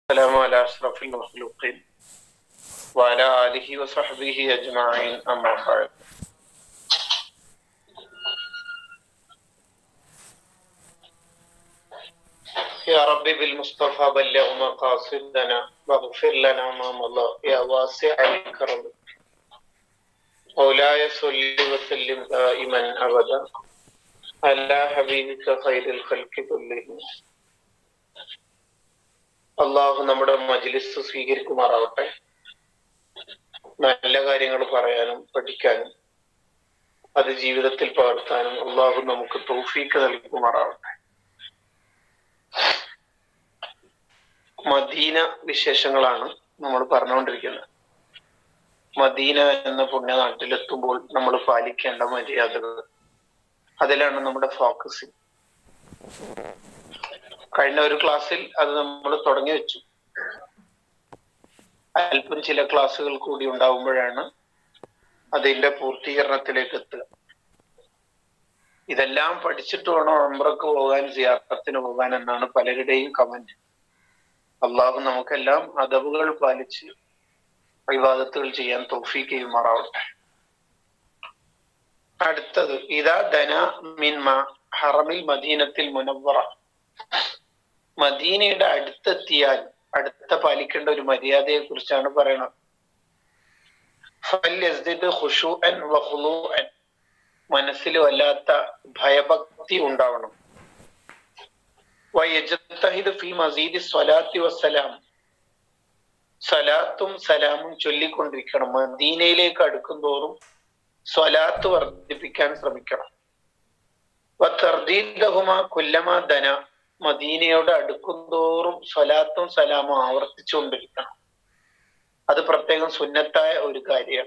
السلام على أشرف المخلوقين وعلى آله وصحبه أجمعين أما بعد يا ربي بالمصطفى بلغ مقاصدنا واغفر لنا ما مضى يا واسع الكرم مولاي صل وسلم دائما أبدا على حبيبك خير الخلق كلهم അള്ളാഹു നമ്മുടെ മജ്ലിസ് സ്വീകരിക്കുമാറാവട്ടെ നല്ല കാര്യങ്ങൾ പറയാനും പഠിക്കാനും അത് ജീവിതത്തിൽ പകർത്താനും അള്ളാഹു നമുക്ക് തൗഫീക്ക് നൽകുമാറാവട്ടെ മദീന വിശേഷങ്ങളാണ് നമ്മൾ പറഞ്ഞുകൊണ്ടിരിക്കുന്നത് മദീന എന്ന പുണ്യനാട്ടിലെത്തുമ്പോൾ നമ്മൾ പാലിക്കേണ്ട മര്യാദകൾ അതിലാണ് നമ്മുടെ ഫോക്കസിങ് കഴിഞ്ഞ ഒരു ക്ലാസ്സിൽ അത് നമ്മൾ തുടങ്ങി വെച്ചു അല്പം ചില ക്ലാസ്സുകൾ കൂടി ഉണ്ടാവുമ്പോഴാണ് അതിന്റെ പൂർത്തീകരണത്തിലേക്ക് എത്തുക ഇതെല്ലാം പഠിച്ചിട്ട് വേണം ഉംറക്ക് പോകാൻ സിയാറത്തിന് പോകാൻ എന്നാണ് പലരുടെയും കമന്റ് അള്ളാഹു നമുക്കെല്ലാം അതവുകൾ പാലിച്ച് വിവാദത്തുകൾ ചെയ്യാൻ തോഫീക്ക് ചെയ്യുമാറാവട്ടെ അടുത്തത് ഇതാ ധന മിൻമ ഹറമിൽ മദീനത്തിൽ മുനവറ മദീനയുടെ അടുത്തെത്തിയാൽ അടുത്ത പാലിക്കേണ്ട ഒരു മര്യാദയെ കുറിച്ചാണ് പറയണത് മനസ്സിൽ വല്ലാത്ത ഭയഭക്തി ഉണ്ടാവണം ഫി മസീദി സ്വലാത്തി വസ്സലാം സലാത്തും സലാമും ചൊല്ലിക്കൊണ്ടിരിക്കണം മദീനയിലേക്ക് അടുക്കും തോറും സ്വലാത്ത് വർദ്ധിപ്പിക്കാൻ ശ്രമിക്കണം കുല്ലമ ധന മദീനയോട് അടുക്കുന്തോറും സ്വലാത്തും സലാമും ആവർത്തിച്ചുകൊണ്ടിരിക്കണം അത് പ്രത്യേകം സുന്നത്തായ ഒരു കാര്യമാണ്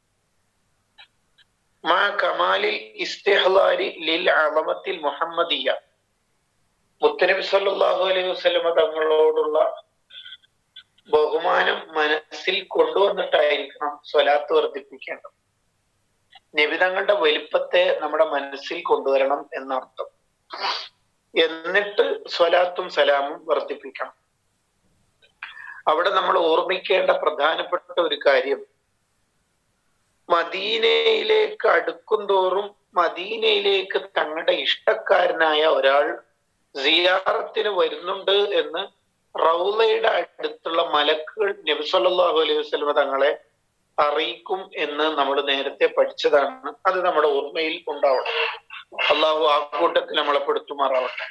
മാ കമാലിൽ ഇസ്തിഹ്ലാരി ലിൽ അളമത്തിൽ മുഹമ്മദിയ മുത്തനബി സല്ലല്ലാഹു അലൈഹി വസല്ലമ തങ്ങളോടുള്ള ബഹുമാനം മനസ്സിൽ കൊണ്ടുവന്നിട്ടായിരിക്കണം സ്വലാത്ത് വർദ്ധിപ്പിക്കേണ്ടത് നിബിതങ്ങളുടെ വലിപ്പത്തെ നമ്മുടെ മനസ്സിൽ കൊണ്ടുവരണം എന്നർത്ഥം എന്നിട്ട് സ്വലാത്തും സലാമും വർദ്ധിപ്പിക്കണം അവിടെ നമ്മൾ ഓർമ്മിക്കേണ്ട പ്രധാനപ്പെട്ട ഒരു കാര്യം മദീനയിലേക്ക് അടുക്കുന്തോറും മദീനയിലേക്ക് തങ്ങളുടെ ഇഷ്ടക്കാരനായ ഒരാൾ സിയാറത്തിന് വരുന്നുണ്ട് എന്ന് റൗലയുടെ അടുത്തുള്ള മലക്കുകൾ നബിസല്ലാഹു അലൈഹി വസ്ലമ തങ്ങളെ അറിയിക്കും എന്ന് നമ്മൾ നേരത്തെ പഠിച്ചതാണ് അത് നമ്മുടെ ഓർമ്മയിൽ ഉണ്ടാവണം അള്ളാഹു ആ കൂട്ടത്തിൽ നമ്മളെ പെടുത്തുമാറാവട്ടെ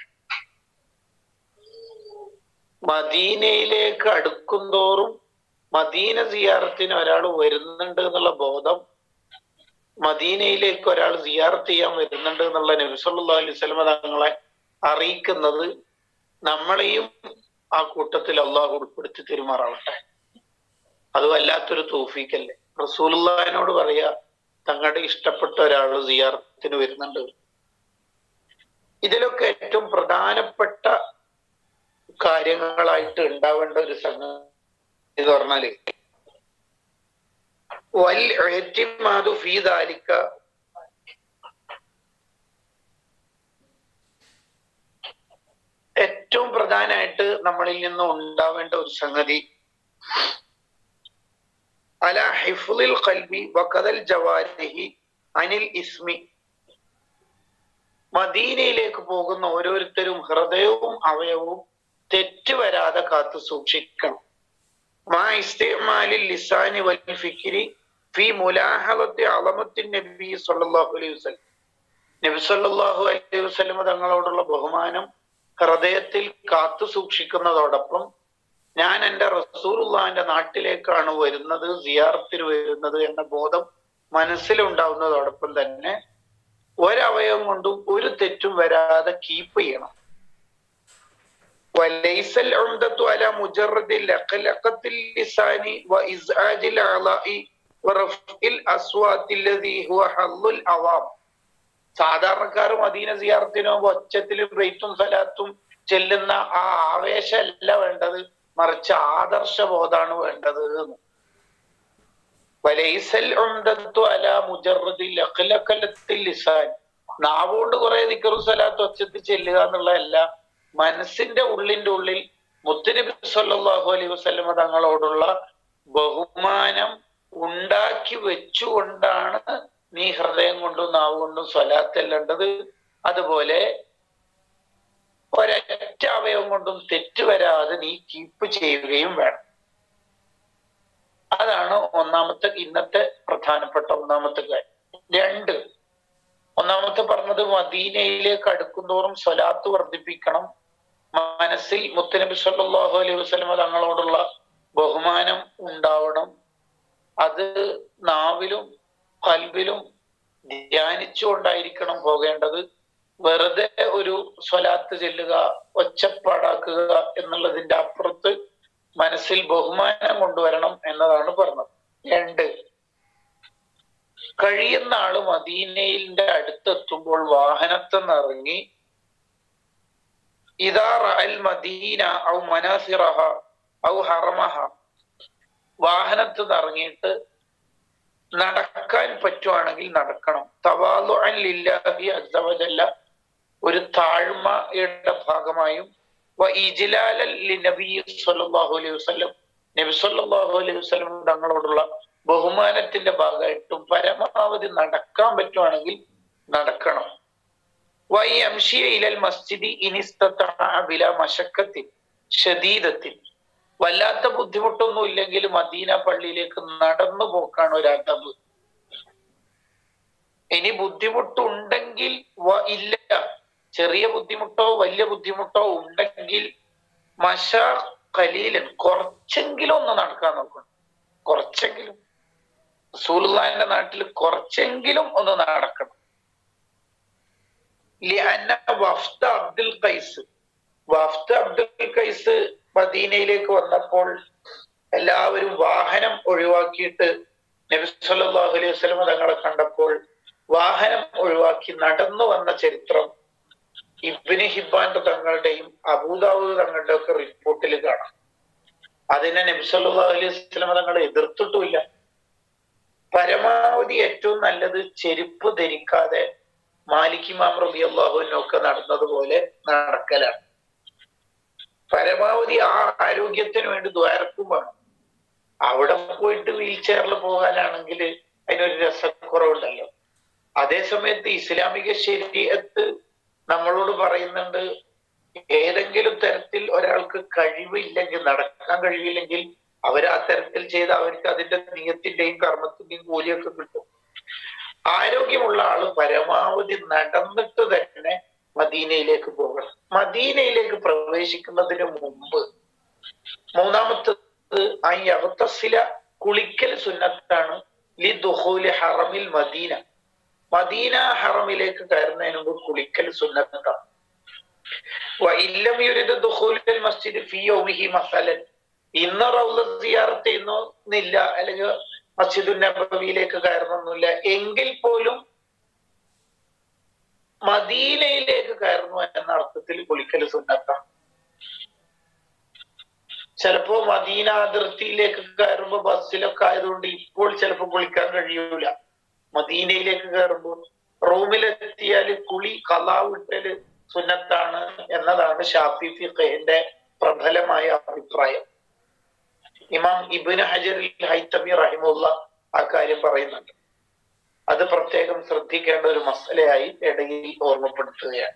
മദീനയിലേക്ക് അടുക്കുന്തോറും മദീന സിയാറത്തിന് ഒരാൾ വരുന്നുണ്ട് എന്നുള്ള ബോധം മദീനയിലേക്ക് ഒരാൾ സിയാറത്ത് ചെയ്യാൻ വരുന്നുണ്ട് എന്നുള്ള നബിസല്ലാ അലൈഹി സ്വലമ തങ്ങളെ അറിയിക്കുന്നത് നമ്മളെയും ആ കൂട്ടത്തിൽ അള്ളാഹു ഉൾപ്പെടുത്തി തെരുമാറാവട്ടെ അത് വല്ലാത്തൊരു തോഫീക്കല്ലേ റസൂലുള്ളാഹിനോട് പറയാ തങ്ങളുടെ ഇഷ്ടപ്പെട്ട ഒരാൾ സിയാറത്തിന് വരുന്നുണ്ട് ഇതിലൊക്കെ ഏറ്റവും പ്രധാനപ്പെട്ട കാര്യങ്ങളായിട്ട് ഉണ്ടാവേണ്ട ഒരു സംഗതി എന്ന് പറഞ്ഞാല് വൽ എഹ്തിമാദു ഫീ ദാലിക ഏറ്റവും പ്രധാനമായിട്ട് നമ്മളിൽ നിന്ന് ഉണ്ടാവേണ്ട ഒരു സംഗതി അല ഹിഫുലിൽ ഖൽബി വഖദൽ ജവാരിഹി അനിൽ ഇസ്മി മദീനയിലേക്ക് പോകുന്ന ഓരോരുത്തരും ഹൃദയവും അവയവവും തെറ്റ് വരാതെ കാത്തു സൂക്ഷിക്കണം മാ ഇസ്തിമാലിൽ ലിസാനി വൽ ഫിക്രി ഫി മുലാഹലത്തി അളമത്തിൻ നബി സല്ലല്ലാഹു അലൈഹി വസല്ലം നബി സല്ലല്ലാഹു അലൈഹി വസല്ലം തങ്ങളോടുള്ള ബഹുമാനം ഹൃദയത്തിൽ കാത്തു സൂക്ഷിക്കുന്നതോടൊപ്പം ഞാൻ എൻ്റെ റസൂറുള്ളാന്റെ നാട്ടിലേക്കാണ് വരുന്നത് സിയാറത്തിന് വരുന്നത് എന്ന ബോധം മനസ്സിലുണ്ടാവുന്നതോടൊപ്പം തന്നെ ഒരവയവം കൊണ്ടും ഒരു തെറ്റും വരാതെ കീപ്പ് ചെയ്യണം وليس العمدة على مجرد لقلقة اللسان وإزعاج الأعضاء ورفع الأصوات الذي هو حظ العوام സാധാരണക്കാർ മദീന സിയാറത്തിനോ ഒച്ചത്തിലും റേറ്റും സലാത്തും ചെല്ലുന്ന ആ ആവേശമല്ല വേണ്ടത് മറിച്ച് ആദർശബോധാണ് വേണ്ടത് വലൈസൽ അല മുജറദിൽ ലിസാൻ നാവുകൊണ്ട് കുറെ ദിക്കറു സലാത്ത് ഒച്ചത്തിൽ ചെല്ലുക എന്നുള്ളതല്ല മനസ്സിന്റെ ഉള്ളിന്റെ ഉള്ളിൽ മുത്തുനബി സല്ലല്ലാഹു അലൈഹി വസല്ലമ തങ്ങളോടുള്ള ബഹുമാനം ഉണ്ടാക്കി വെച്ചുകൊണ്ടാണ് നീ ഹൃദയം കൊണ്ടും നാവ് കൊണ്ടും സ്വലാത്തെല്ലേണ്ടത് അതുപോലെ ഒരൊറ്റ അവയവം കൊണ്ടും തെറ്റ് വരാതെ നീ കീപ്പ് ചെയ്യുകയും വേണം അതാണ് ഒന്നാമത്തെ ഇന്നത്തെ പ്രധാനപ്പെട്ട ഒന്നാമത്തെ കാര്യം രണ്ട് ഒന്നാമത്തെ പറഞ്ഞത് മദീനയിലേക്ക് അടുക്കുന്തോറും സ്വലാത്ത് വർദ്ധിപ്പിക്കണം മനസ്സിൽ മുത്തനബി സല്ലല്ലാഹു അലൈഹി വസല്ലമ തങ്ങളോടുള്ള ബഹുമാനം ഉണ്ടാവണം അത് നാവിലും കൽബിലും ധ്യാനിച്ചുകൊണ്ടായിരിക്കണം പോകേണ്ടത് വെറുതെ ഒരു സ്വലാത്ത് ചെല്ലുക ഒച്ചപ്പാടാക്കുക എന്നുള്ളതിന്റെ അപ്പുറത്ത് മനസ്സിൽ ബഹുമാനം കൊണ്ടുവരണം എന്നതാണ് പറഞ്ഞത് രണ്ട് കഴിയുന്ന ആള് മദീനയിന്റെ അടുത്തെത്തുമ്പോൾ വാഹനത്തിൽ നിന്ന് ഇറങ്ങി ഇതാ റഅൽ മദീന ഔ മനാസിറഹ ഔ ഹറമഹ വാഹനത്തിൽ നിന്ന് ഇറങ്ങിയിട്ട് നടക്കാൻ പറ്റുവാണെങ്കിൽ നടക്കണം തവാലു ലില്ലാഹി അസ്സവജല്ല ഒരു താഴ്മയുടെ ഭാഗമായും വ ഇജ്ലാലൽ ലിനബി സല്ലല്ലാഹു അലൈഹി വസല്ലം നബി സല്ലല്ലാഹു അലൈഹി വസല്ലം തങ്ങളോടുള്ള ബഹുമാനത്തിന്റെ ഭാഗമായിട്ടും പരമാവധി നടക്കാൻ പറ്റുവാണെങ്കിൽ നടക്കണം വൈ അംഷിയ ഇലൽ മസ്ജിദി ഇനിസ്തല മശക്കത്തിൽ ഷദീദത്തിൽ വല്ലാത്ത ബുദ്ധിമുട്ടൊന്നും ഇല്ലെങ്കിൽ മദീന പള്ളിയിലേക്ക് നടന്നു പോക്കാണ് ഒരു അദബ് ഇനി ബുദ്ധിമുട്ടുണ്ടെങ്കിൽ വ- ഇല്ല ചെറിയ ബുദ്ധിമുട്ടോ വലിയ ബുദ്ധിമുട്ടോ ഉണ്ടെങ്കിൽ മഷ കലീലൻ കുറച്ചെങ്കിലും ഒന്ന് നടക്കാൻ നോക്കണം കുറച്ചെങ്കിലും റസൂലുള്ളാഹിന്റെ നാട്ടിൽ കുറച്ചെങ്കിലും ഒന്ന് നടക്കണം ലിഅന്ന വഫ്ദ അബ്ദുൽ ഖൈസ് വഫ്ദ അബ്ദുൽ ഖൈസ് മദീനയിലേക്ക് വന്നപ്പോൾ എല്ലാവരും വാഹനം ഒഴിവാക്കിയിട്ട് നബി സല്ലല്ലാഹു അലൈഹി വസല്ലം തങ്ങളെ കണ്ടപ്പോൾ വാഹനം ഒഴിവാക്കി നടന്നു വന്ന ചരിത്രം ഇബ്നു ഹിബാന്റെ തങ്ങളുടെയും അബൂദാവൂദ് തങ്ങളുടെ ഒക്കെ റിപ്പോർട്ടിൽ കാണാം അതിനെ നബി സല്ലല്ലാഹു അലൈഹി വസല്ലം തങ്ങൾ എതിർത്തിട്ടുമില്ല പരമാവധി ഏറ്റവും നല്ലത് ചെരുപ്പ് ധരിക്കാതെ മാലിക് ഇമാം റളിയല്ലാഹുവിനൊക്കെ നടന്നതുപോലെ നടക്കലാണ് പരമാവധി ആ ആരോഗ്യത്തിന് വേണ്ടി ദ്വാരക്കും വേണം അവിടെ പോയിട്ട് വീൽ ചെയറിൽ പോകാനാണെങ്കിൽ അതിനൊരു രസക്കുറവുണ്ടല്ലോ അതേ സമയത്ത് ഇസ്ലാമിക ശരീരത്ത് നമ്മളോട് പറയുന്നുണ്ട് ഏതെങ്കിലും തരത്തിൽ ഒരാൾക്ക് കഴിവില്ലെങ്കിൽ നടക്കാൻ കഴിവില്ലെങ്കിൽ അവർ ആ തരത്തിൽ ചെയ്ത് അവർക്ക് അതിന്റെ നീയത്തിന്റെയും കർമ്മത്തിന്റെയും കൂലിയൊക്കെ കിട്ടും ആരോഗ്യമുള്ള ആള് പരമാവധി നടന്നിട്ട് തന്നെ മദീനയിലേക്ക് പോകണം മദീനയിലേക്ക് പ്രവേശിക്കുന്നതിന് മുമ്പ് മൂന്നാമത്തത് ഈ അവത്തസില കുളിക്കൽ സുന്നത്താണ് ലി ദുഹൂലി ഹറമിൽ മദീന മദീന ഹറമിലേക്ക് കയറുന്നതിന് മുമ്പ് കുളിക്കൽ സുന്നത്താണ് വഇല്ലം യുരിദ് ദുഖൂലൽ മസ്ജിദ് ഫീ യൗമിഹി മസലൻ ഇന്ന് റൗള സിയാറത്ത് ചെയ്യുന്നില്ല അല്ലെങ്കിൽ മസ്ജിദുൻ നബവിയിലേക്ക് കയറണമെന്നില്ല എങ്കിൽ പോലും മദീനയിലേക്ക് കയറുന്നു എന്ന അർത്ഥത്തിൽ കുളിക്കൽ സുന്നത്താണ് ചിലപ്പോ മദീന അതിർത്തിയിലേക്ക് കയറുമ്പോ ബസ്സിലൊക്കെ ആയതുകൊണ്ട് ഇപ്പോൾ ചിലപ്പോ കുളിക്കാൻ കഴിയൂല മദീനയിലേക്ക് കയറുമ്പോൾ റൂമിലെത്തിയാൽ കുളി കലാവിട്ടല് സുന്നത്താണ് എന്നതാണ് ഷാഫി ഫിഖഹിന്റെ പ്രബലമായ അഭിപ്രായം ഇമാം ഇബിന് ഹജർ ഹൈത്തമി റഹിമുള്ള ആ കാര്യം പറയുന്നുണ്ട് അത് പ്രത്യേകം ശ്രദ്ധിക്കേണ്ട ഒരു മസലയായി ഇടയിൽ ഓർമ്മപ്പെടുത്തുകയാണ്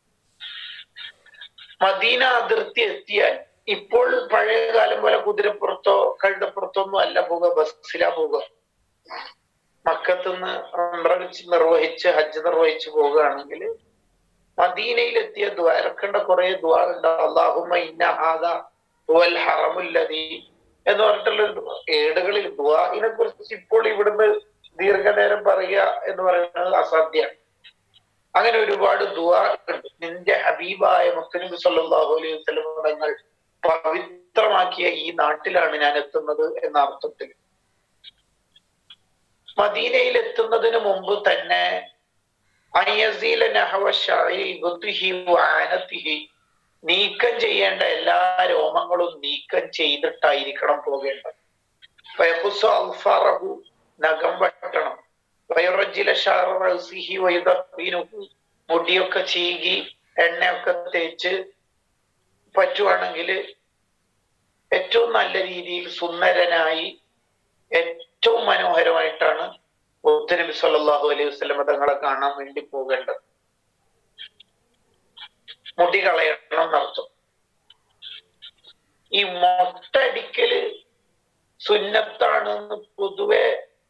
മദീന അതിർത്തി എത്തിയാൽ ഇപ്പോൾ പഴയ കാലം പോലെ കുതിരപ്പുറത്തോ കഴുതപ്പുറത്തോ ഒന്നും അല്ല പോവുക ബസ്സിലാ പോവുക മക്കത്തുനിന്ന് ഉംറ വെച്ച് നിർവഹിച്ച് ഹജ്ജ് നിർവഹിച്ച് പോവുകയാണെങ്കിൽ മദീനയിലെത്തിയ ദ്വാരക്കേണ്ട കുറെ ദ്വാ ഉണ്ട് അള്ളാഹുമ്മ ഇന്ന ഹാദ ഹുവൽ ഹറമുല്ലദീ എന്ന് പറഞ്ഞിട്ടുള്ള ഏടുകളിൽ ദ്വാഇനെ കുറിച്ച് ഇപ്പോൾ ഇവിടുന്ന് ദീർഘനേരം പറയുക എന്ന് പറയുന്നത് അസാധ്യമാണ് അങ്ങനെ ഒരുപാട് ദുആ ഉണ്ട് നിന്റെ ഹബീബായ മുത്തനബി സല്ലല്ലാഹു അലൈഹി വസല്ലം തങ്ങൾ പവിത്രമാക്കിയ ഈ നാട്ടിലാണ് ഞാൻ എത്തുന്നത് എന്ന അർത്ഥത്തിൽ മദീനയിൽ എത്തുന്നതിന് മുമ്പ് തന്നെ അയ്യസീല നഹവ ഷഅരി ഗുദ്ഹിഹി വഅനതിഹി നീക്കം ചെയ്യേണ്ട എല്ലാ രോമങ്ങളും നീക്കം ചെയ്തിട്ടായിരിക്കണം പോകേണ്ടത് ഫയഖുസു അൽഫാറഹു നഖം വെട്ടണം വയുറജില ഷാറ റൗസിഹി വയുദഫീനുഹു മുടിയൊക്കെ ചീകി എണ്ണയൊക്കെ തേച്ച് പറ്റുവാണെങ്കിൽ ഏറ്റവും നല്ല രീതിയിൽ സുന്ദരനായി ഏറ്റവും മനോഹരമായിട്ടാണ് നബി സല്ലല്ലാഹു അലൈഹി വസല്ലം തങ്ങളെ കാണാൻ വേണ്ടി പോകേണ്ടത് മുടി കളയണം എന്നർത്ഥം ഈ മൊട്ടടിക്കല് സുന്നത്താണെന്ന് പൊതുവെ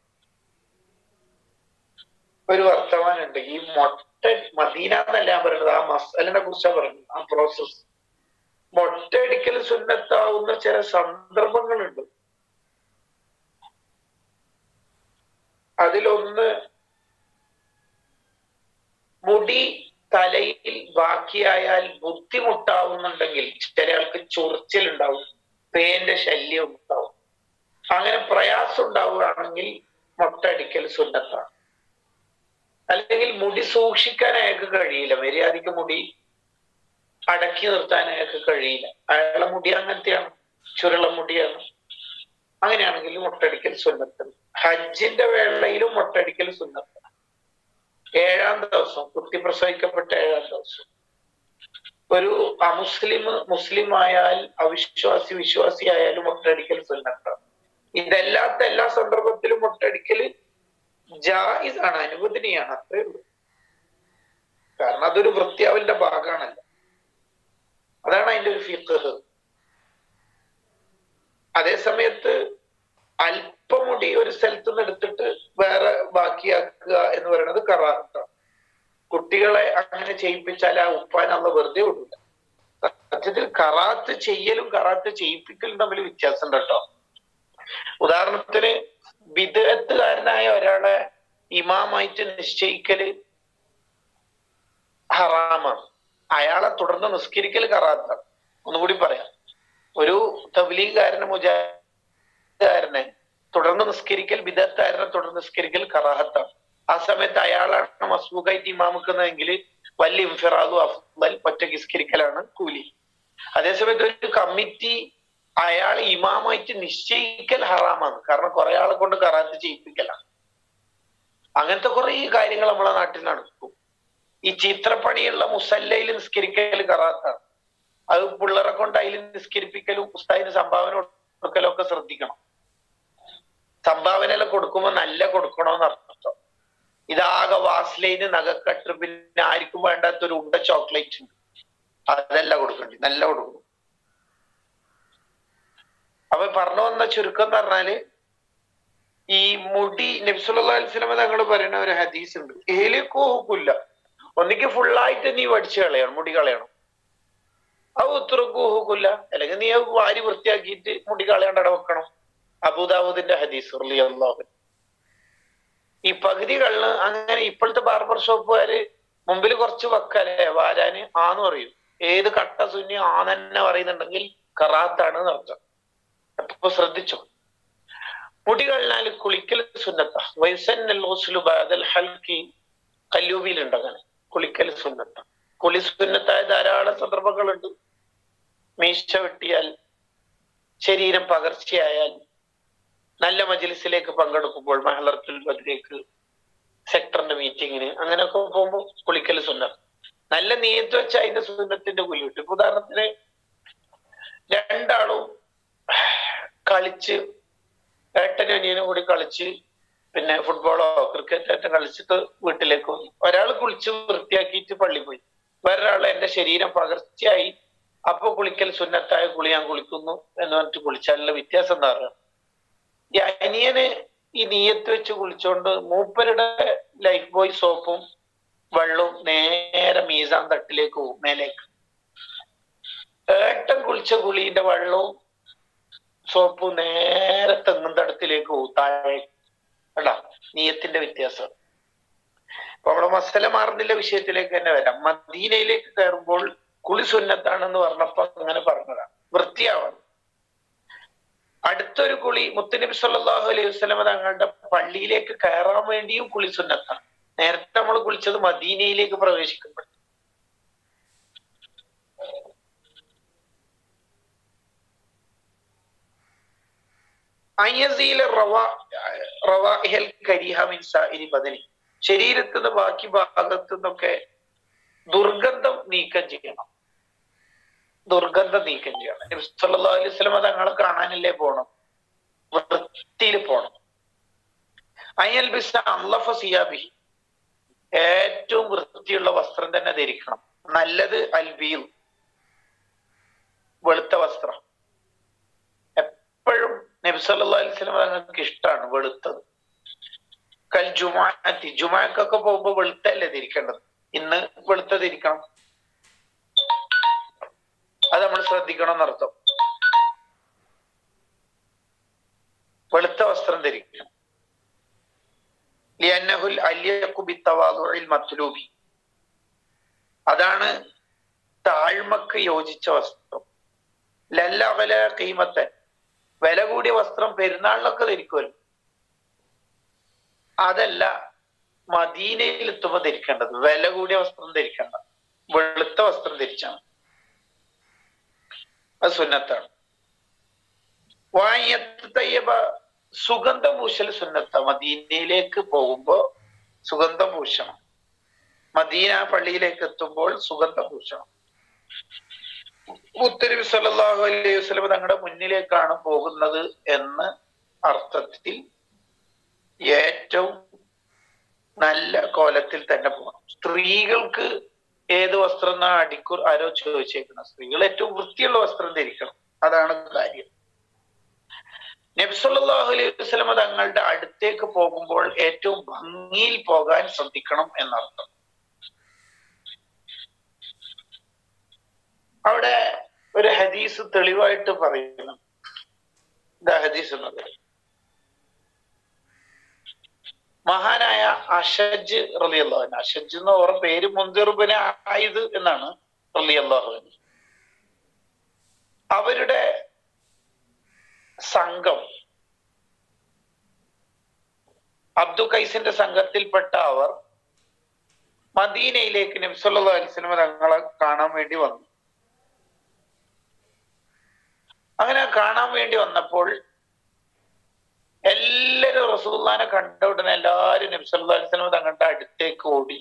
ഒരു വർത്തമാനുണ്ട് ഈ മൊട്ട മദീന എന്നല്ല ഞാൻ പറയുന്നത് ആ മസാലിനെ കുറിച്ചാ പറയുന്നത് ആ പ്രോസസ് മൊട്ടയടിക്കൽ സുന്നത്താവുന്ന ചില സന്ദർഭങ്ങളുണ്ട് അതിലൊന്ന് മുടി തലയിൽ ബാക്കിയായാൽ ബുദ്ധിമുട്ടാവുന്നുണ്ടെങ്കിൽ ചില ആൾക്ക് ചൊറിച്ചിൽ ഉണ്ടാവും പേന്റെ ശല്യം ഉണ്ടാവും അങ്ങനെ പ്രയാസം ഉണ്ടാവുകയാണെങ്കിൽ മുട്ടടിക്കൽ സുന്നത്താണ് അല്ലെങ്കിൽ മുടി സൂക്ഷിക്കാൻ അയാൾക്ക് കഴിയില്ല മര്യാദയ്ക്ക് മുടി അടക്കി നിർത്താൻ അയാൾക്ക് കഴിയില്ല അയാളെ മുടി അങ്ങനത്തെയാണ് ചുരുള മുടിയാണ് അങ്ങനെയാണെങ്കിൽ മുട്ടടിക്കൽ സുന്നത്ത് ഹജ്ജിന്റെ വേളയിലും മുട്ടടിക്കൽ സുന്നത്ത് ഏഴാം ദിവസം കുട്ടി പ്രസവിക്കപ്പെട്ട ഏഴാം ദിവസം ഒരു അമുസ്ലിം മുസ്ലിം ആയാൽ അവിശ്വാസി വിശ്വാസി ആയാലും മുട്ടടിക്കൽ സുന്നത്താണ് ഇതല്ലാത്ത എല്ലാ സന്ദർഭത്തിലും മുട്ടടിക്കല് ജായിസ് ആണ് അനുവദനീയാണ് അത്രേ ഉള്ളൂ കാരണം അതൊരു വൃത്തിയാവലിന്റെ ഭാഗമാണല്ലോ അതാണ് അതിന്റെ ഒരു ഫിഖ് അതേ സമയത്ത് അല്പമുടി ഒരു സ്ഥലത്ത് നിന്ന് എടുത്തിട്ട് വേറെ ബാക്കിയാക്കുക എന്ന് പറയുന്നത് കറാത്താണ് കുട്ടികളെ അങ്ങനെ ചെയ്യിപ്പിച്ചാൽ ആ ഉപ്പാനുള്ള വെറുതെ വിടില്ല സത്യത്തിൽ കറാത്ത് ചെയ്യലും കറാത്ത് ചെയ്യിപ്പിക്കലും തമ്മിൽ വ്യത്യാസം ഉണ്ട് കേട്ടോ ഉദാഹരണത്തിന് വിദഗ്ധകാരനായ ഒരാളെ ഇമാമായിട്ട് നിശ്ചയിക്കല് ഹറാമാണ് അയാളെ തുടർന്ന് നിസ്കരിക്കൽ കറാത്താണ് ഒന്നുകൂടി പറയാം ഒരു തബ്ലീഗുകാരനെ മുജാഹിദുകാരനെ തുടർന്ന് നിസ്കരിക്കൽ വിദഗ്ധകാരനെ തുടർന്ന് നിസ്കരിക്കൽ കറാഹത്താണ് ആ സമയത്ത് അയാളാണ് മസ്ബൂഖായിട്ട് ഇമാമിക്കുന്നതെങ്കിൽ വലിയ ഇൻഫിറാദു അഫ്ദൽ ഒറ്റയ്ക്ക് നിസ്കരിക്കലാണ് കൂലി അതേസമയത്ത് ഒരു കമ്മിറ്റി അയാൾ ഇമാമായിട്ട് നിശ്ചയിക്കൽ ഹറാമാണ് കാരണം കുറെ ആളെ കൊണ്ട് കറാത്ത് ചെയ്യിപ്പിക്കലാണ് അങ്ങനത്തെ കുറെ കാര്യങ്ങൾ നമ്മളെ നാട്ടിൽ നടക്കും ഈ ചിത്രപ്പണിയുള്ള മുസല്ലയിൽ നിസ്കരിക്കൽ കറാത്താണ് അത് പിള്ളേരെ കൊണ്ട് അതിൽ നിസ്കരിപ്പിക്കലും ഉസ്താദിന് സംഭാവന കൊടുക്കലും ഒക്കെ ശ്രദ്ധിക്കണം സംഭാവന കൊടുക്കുമ്പോൾ നല്ല കൊടുക്കണോന്ന് അർത്ഥം ഇതാകെ വാസ്ലൈന് നഗക്കട്ട് പിന്നെ ആർക്കും വേണ്ടാത്ത ഒരു ഉണ്ട ചോക്ലേറ്റ് ഉണ്ട് അതല്ല കൊടുക്കണ്ടി നല്ല കൊടുക്കണം അപ്പൊ പറഞ്ഞു വന്ന ചുരുക്കം എന്ന് പറഞ്ഞാല് ഈ മുടി നബ്സുല്ലാ അലിസ്ലമ തങ്ങൾ പറയുന്ന ഒരു ഹദീസ് ഉണ്ട് ഏലിക്കൂഹുക്കില്ല ഒന്നിക്ക് ഫുള്ളായിട്ട് നീ വടിച്ചു കളയണം മുടി കളയണം അത് ഉത്തരക്കൂഹുക്കില്ല അല്ലെങ്കിൽ നീ വാരി വൃത്തിയാക്കിയിട്ട് മുടി കളയാണ്ട് അവിടെ വെക്കണം അബുദാബുദിന്റെ ഹദീസ് അള്ളാഹു ഈ പകുതികളില് അങ്ങനെ ഇപ്പോഴത്തെ ബാർബർ ഷോപ്പുകാര് മുമ്പിൽ കുറച്ച് വെക്കല്ലേ വാരാന് ആന്ന് പറയും ഏത് കട്ട സുന്നി ആ തന്നെ പറയുന്നുണ്ടെങ്കിൽ കറാത്താണ് എന്നർത്ഥം അപ്പൊ ശ്രദ്ധിച്ചോ മുടി കളഞ്ഞാൽ കുളിക്കൽ സുന്നത്ത വയസ്സൽ ഹൽക്കി കല്ലൂബിയിലുണ്ട് അങ്ങനെ കുളിക്കൽ സുന്നത്ത കുളി സുന്നത്തായ ധാരാളം സന്ദർഭങ്ങളുണ്ട് മീശ വെട്ടിയാൽ ശരീരം പകർച്ചയായാൽ നല്ല മജിലിസിലേക്ക് പങ്കെടുക്കുമ്പോൾ മഹലർത്തുൽ ബദിലേക്ക് സെക്ടറിന്റെ മീറ്റിങ്ങിന് അങ്ങനെയൊക്കെ പോകുമ്പോൾ കുളിക്കൽ സുന്നത്ത് നല്ല നീയത്ത് വെച്ച അതിന്റെ സുന്നത്തിന്റെ കുലി കിട്ടും ഇപ്പൊ ഉദാഹരണത്തിന് രണ്ടാളും കളിച്ച് ഏട്ടനും അനിയനും കൂടി കളിച്ച് പിന്നെ ഫുട്ബോളോ ക്രിക്കറ്റ് ആയിട്ട് കളിച്ചിട്ട് വീട്ടിലേക്ക് വന്നു ഒരാൾ കുളിച്ച് വൃത്തിയാക്കിയിട്ട് പള്ളി പോയി വേറൊരാൾ എന്റെ ശരീരം പകർച്ചയായി അപ്പൊ കുളിക്കൽ സുന്നത്തായ കുളി ഞാൻ കുളിക്കുന്നു എന്ന് പറഞ്ഞിട്ട് കുളിച്ചാലുള്ള വ്യത്യാസം എന്താ പറയുക ഈ അനിയന് ഈ നീയത്ത് വെച്ച് കുളിച്ചോണ്ട് മൂപ്പരുടെ ലൈഫ് ബോയ് സോപ്പും വെള്ളവും നേരെ മീസാൻ തട്ടിലേക്ക് പോകും മേലേക്ക് ഏട്ടൻ കുളിച്ച കുളീന്റെ വെള്ളവും സോപ്പും നേരെ തെങ്ങും തടത്തിലേക്ക് പോകും താഴെ കണ്ടാ നീയത്തിന്റെ വ്യത്യാസം അപ്പൊ നമ്മുടെ മസല മാറുന്നില്ല വിഷയത്തിലേക്ക് തന്നെ വരാം മദീനയിലേക്ക് കയറുമ്പോൾ കുളി സുന്നത്താണെന്ന് പറഞ്ഞപ്പോ അങ്ങനെ പറഞ്ഞതാണ് വൃത്തിയാവണം അടുത്തൊരു കുളി മുത്തനബി സല്ലാഹു അലൈഹി വസ്ലമ തങ്ങളുടെ പള്ളിയിലേക്ക് കയറാൻ വേണ്ടിയും കുളി സുന്നത്താണ് നേരത്തെ നമ്മൾ കുളിച്ചത് മദീനയിലേക്ക് പ്രവേശിക്കുമ്പോൾ ശരീരത്തിന്റെ ബാക്കി ഭാഗത്തു നിന്നൊക്കെ ദുർഗന്ധം നീക്കം ചെയ്യണം ദുർഗന്ധം നീക്കം ചെയ്യണം നബി സല്ലല്ലാഹു അലൈഹി വസല്ലം തങ്ങളെ കാണാനല്ലേ പോണം വൃത്തിയിൽ പോണം അയ്യൽ ബിസ അള്ളഫ സിയാബി ഏറ്റവും വൃത്തിയുള്ള വസ്ത്രം തന്നെ ധരിക്കണം നല്ലത് അൽബീൽ വെളുത്ത വസ്ത്രം എപ്പോഴും നബി സല്ലല്ലാഹു അലൈഹി വസല്ലം തങ്ങൾക്ക് ഇഷ്ടമാണ് വെളുത്തത് കൽ ജുമാഅത്തി ജുമാക്കൊക്കെ പോകുമ്പോ വെളുത്തല്ലേ ധരിക്കേണ്ടത് ഇന്ന് വെളുത്ത ധരിക്കണം അത് നമ്മൾ ശ്രദ്ധിക്കണം എന്നർത്ഥം വെളുത്ത വസ്ത്രം ധരിക്കണം ലിയന്നഹുൽ അലിയഖു ബിത്തവാദുഇൽ മത്ലൂബി അതാണ് താഴ്മക്ക് യോജിച്ച വസ്ത്രം ലല്ലവല കീമത്തൻ വില കൂടിയ വസ്ത്രം പെരുന്നാളിലൊക്കെ ധരിക്കുമല്ലോ അതല്ല മദീനയിൽ എത്തുമ്പോ ധരിക്കേണ്ടത് വില കൂടിയ വസ്ത്രം ധരിക്കേണ്ട വെളുത്ത വസ്ത്രം ധരിച്ചാണ് അത് സുന്നത്താണ് വായത്ത് തയ്യബ സുഗന്ധം പൂശൽ സുന്നത്ത മദീനയിലേക്ക് പോകുമ്പോ സുഗന്ധം പൂശണം മദീന പള്ളിയിലേക്ക് എത്തുമ്പോൾ സുഗന്ധം പൂശണം മുത്തനബി സല്ലല്ലാഹു അലൈഹി വസല്ലം തങ്ങളുടെ മുന്നിലേക്കാണ് പോകുന്നത് എന്ന് അർത്ഥത്തിൽ ഏറ്റവും നല്ല കോലത്തിൽ തന്നെ പോകണം സ്ത്രീകൾക്ക് ഏത് വസ്ത്രം എന്നാ അടിക്കൂർ ആരോ ചോദിച്ചേക്കുന്നത് സ്ത്രീകൾ ഏറ്റവും വൃത്തിയുള്ള വസ്ത്രം ധരിക്കണം അതാണ് കാര്യം നബ്സല്ലാഹു അലൈഹി വസ്ലമ തങ്ങളുടെ അടുത്തേക്ക് പോകുമ്പോൾ ഏറ്റവും ഭംഗിയിൽ പോകാൻ ശ്രദ്ധിക്കണം എന്നർത്ഥം അവിടെ ഒരു ഹദീസ് തെളിവായിട്ട് പറയുന്നു ഇതാ ഹദീസ് എന്നത് മഹാനായ അഷജ് റലിയല്ലാഹുൻ അഷജ് എന്ന് ഓരോ പേര് മുന്തിറുബിന് ആയത് എന്നാണ് റലിയല്ലാഹുൻ അവരുടെ സംഘം അബ്ദു കൈസിന്റെ സംഘത്തിൽപ്പെട്ട അവർ മദീനയിലേക്ക് നബ്സല്ലാ അലിസ്ലമ തങ്ങളെ കാണാൻ വേണ്ടി വന്നു അങ്ങനെ കാണാൻ വേണ്ടി വന്നപ്പോൾ എല്ലാരും റസൂല്ലാനെ കണ്ട ഉടനെ എല്ലാരും നബ്സല്ലാ അലിസ്ലമ തങ്ങളുടെ അടുത്തേക്ക് ഓടി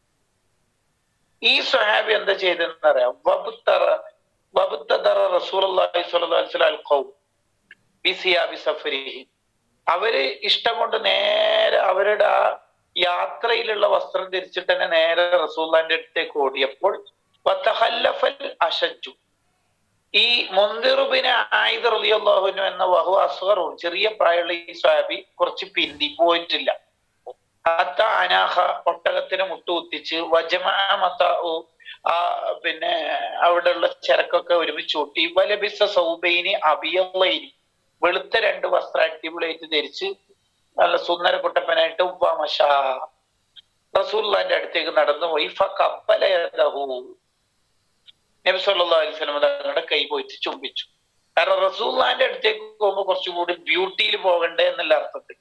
ഈ സ്വഹാബി എന്താ ചെയ്തതെന്ന് അറിയാം വബുത്തറ വബുത്തറ റസൂൽ അള്ളാഹി സ്വല്ലല്ലാഹു അലൈഹി വസല്ലം അൽഖൗം ബിസിയാബി സഫരിഹി അവര് ഇഷ്ടം കൊണ്ട് നേരെ അവരുടെ ആ യാത്രയിലുള്ള വസ്ത്രം ധരിച്ചിട്ട് തന്നെ നേരെ റസൂല്ലാന്റെ അടുത്തേക്ക് ഓടിയപ്പോൾ വത്തഹല്ലഫൽ അഷജു ഈ മുന്തിറുബിന് ആയുധ റളിയല്ലാഹുനു എന്ന വഹു അസ്ഹറും ചെറിയ പ്രായമുള്ള ഈ സ്വാബി കുറച്ച് പിന്തി പോയിട്ടില്ല അത്ത അനാഹ ഒട്ടകത്തിന് മുട്ടുകുത്തിച്ച് വജമാമത്താവു ആ പിന്നെ അവിടെയുള്ള ചരക്കൊക്കെ ഒരുമിച്ച് കൂട്ടി വലബിസ സൗബൈനി അബിയല്ലൈനി വെളുത്ത രണ്ട് വസ്ത്രം അടിപൊളിയായിട്ട് ധരിച്ച് നല്ല സുന്ദര കുട്ടപ്പനായിട്ട് ഉപ്പാമഷ റസൂല്ലാന്റെ അടുത്തേക്ക് നടന്നുപോയി ഫ കപ്പലഹു നബി സല്ലല്ലാഹു അലൈഹി വസല്ലം തങ്ങളുടെ കൈ പോയിട്ട് ചുംബിച്ചു കാരണം റസൂല്ലാന്റെ അടുത്തേക്ക് പോകുമ്പോൾ കുറച്ചുകൂടി ബ്യൂട്ടിയിൽ പോകണ്ടേ എന്നുള്ള അർത്ഥത്തിൽ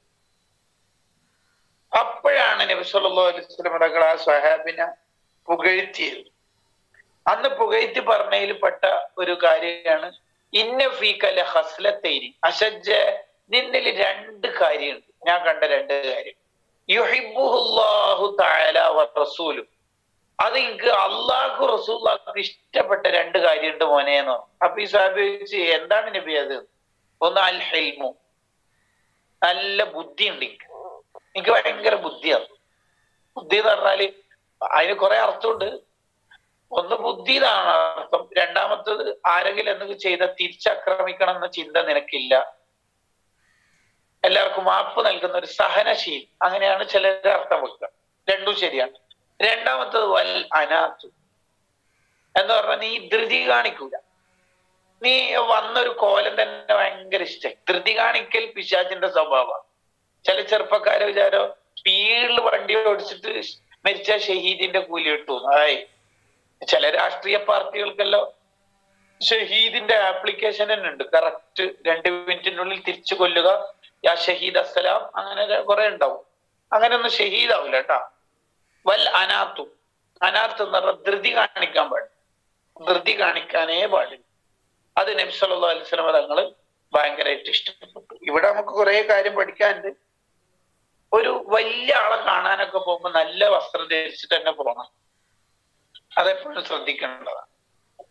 അപ്പോഴാണ് നബി സല്ലല്ലാഹു അലൈഹി വസല്ലം തങ്ങൾ ആ സ്വഹാബിനെ പുകഴ്ത്തിയത് അന്ന് പുകഴ്ത്തി പറഞ്ഞതിൽ പെട്ട ഒരു കാര്യമാണ് ഇന്ന ഫീക്കല ഹസ്ലത്തൈരി അഷജ നിന്നിൽ രണ്ട് കാര്യമുണ്ട് ഞാൻ കണ്ട രണ്ട് കാര്യം യുഹിബുഹുല്ലാഹു തആല വ റസൂലും അത് എനിക്ക് അള്ളാഹു റസൂല്ലാഹു ഇഷ്ടപ്പെട്ട രണ്ട് കാര്യമുണ്ട് മോനെ എന്ന് പറഞ്ഞു അപ്പൊ ഈ സാഹിബ് ചോദിച്ചു എന്താണ് നബി അത് ഒന്ന് അൽ ഹെൽമു നല്ല ബുദ്ധി ഉണ്ട് എനിക്ക് എനിക്ക് ഭയങ്കര ബുദ്ധിയാണ് ബുദ്ധി എന്ന് പറഞ്ഞാല് അതിന് കുറെ അർത്ഥമുണ്ട് ഒന്ന് ബുദ്ധി എന്നാണ് അർത്ഥം രണ്ടാമത്തത് ആരെങ്കിലും എന്തെങ്കിലും ചെയ്ത തിരിച്ചാക്രമിക്കണം എന്ന ചിന്ത നിനക്കില്ല എല്ലാവർക്കും മാപ്പ് നൽകുന്ന ഒരു സഹനശീൽ അങ്ങനെയാണ് ചിലരുടെ അർത്ഥം വെക്കുക രണ്ടും ശരിയാണ് രണ്ടാമത്തത് വൽ അനാത്ത് എന്ന് പറഞ്ഞാൽ നീ ധൃതി കാണിക്കൂല നീ വന്നൊരു കോലം തന്നെ ഭയങ്കര ഇഷ്ടം ധൃതി കാണിക്കൽ പിശാചിന്റെ സ്വഭാവമാണ് ചില ചെറുപ്പക്കാരെ വിചാരം സ്പീഡിൽ വണ്ടി ഓടിച്ചിട്ട് മരിച്ച ഷഹീദിന്റെ കൂലി കിട്ടും ആയി ചില രാഷ്ട്രീയ പാർട്ടികൾക്കല്ലോ ഷഹീദിന്റെ ആപ്ലിക്കേഷൻ തന്നെ ഉണ്ട് കറക്റ്റ് രണ്ട് മിനിറ്റിനുള്ളിൽ തിരിച്ചു കൊല്ലുക യാ ഷഹീദ് അസ്സലാം അങ്ങനെ കുറെ ഉണ്ടാവും അങ്ങനെ ഒന്നും ഷഹീദാവില്ല കേട്ടാ വൽ അനാത്തു അനാത്ത് എന്ന് പറഞ്ഞാൽ ധൃതി കാണിക്കാൻ പാടില്ല ധൃതി കാണിക്കാനേ പാടില്ല അത് നബി സല്ലല്ലാഹു അലൈഹി വസല്ലം തങ്ങള് ഭയങ്കരമായിട്ട് ഇഷ്ടപ്പെട്ടു ഇവിടെ നമുക്ക് കുറെ കാര്യം പഠിക്കാനുണ്ട് ഒരു വലിയ ആളെ കാണാനൊക്കെ പോകുമ്പോൾ നല്ല വസ്ത്രം ധരിച്ചിട്ട് തന്നെ പോകണം അതെപ്പോഴും ശ്രദ്ധിക്കേണ്ടതാണ്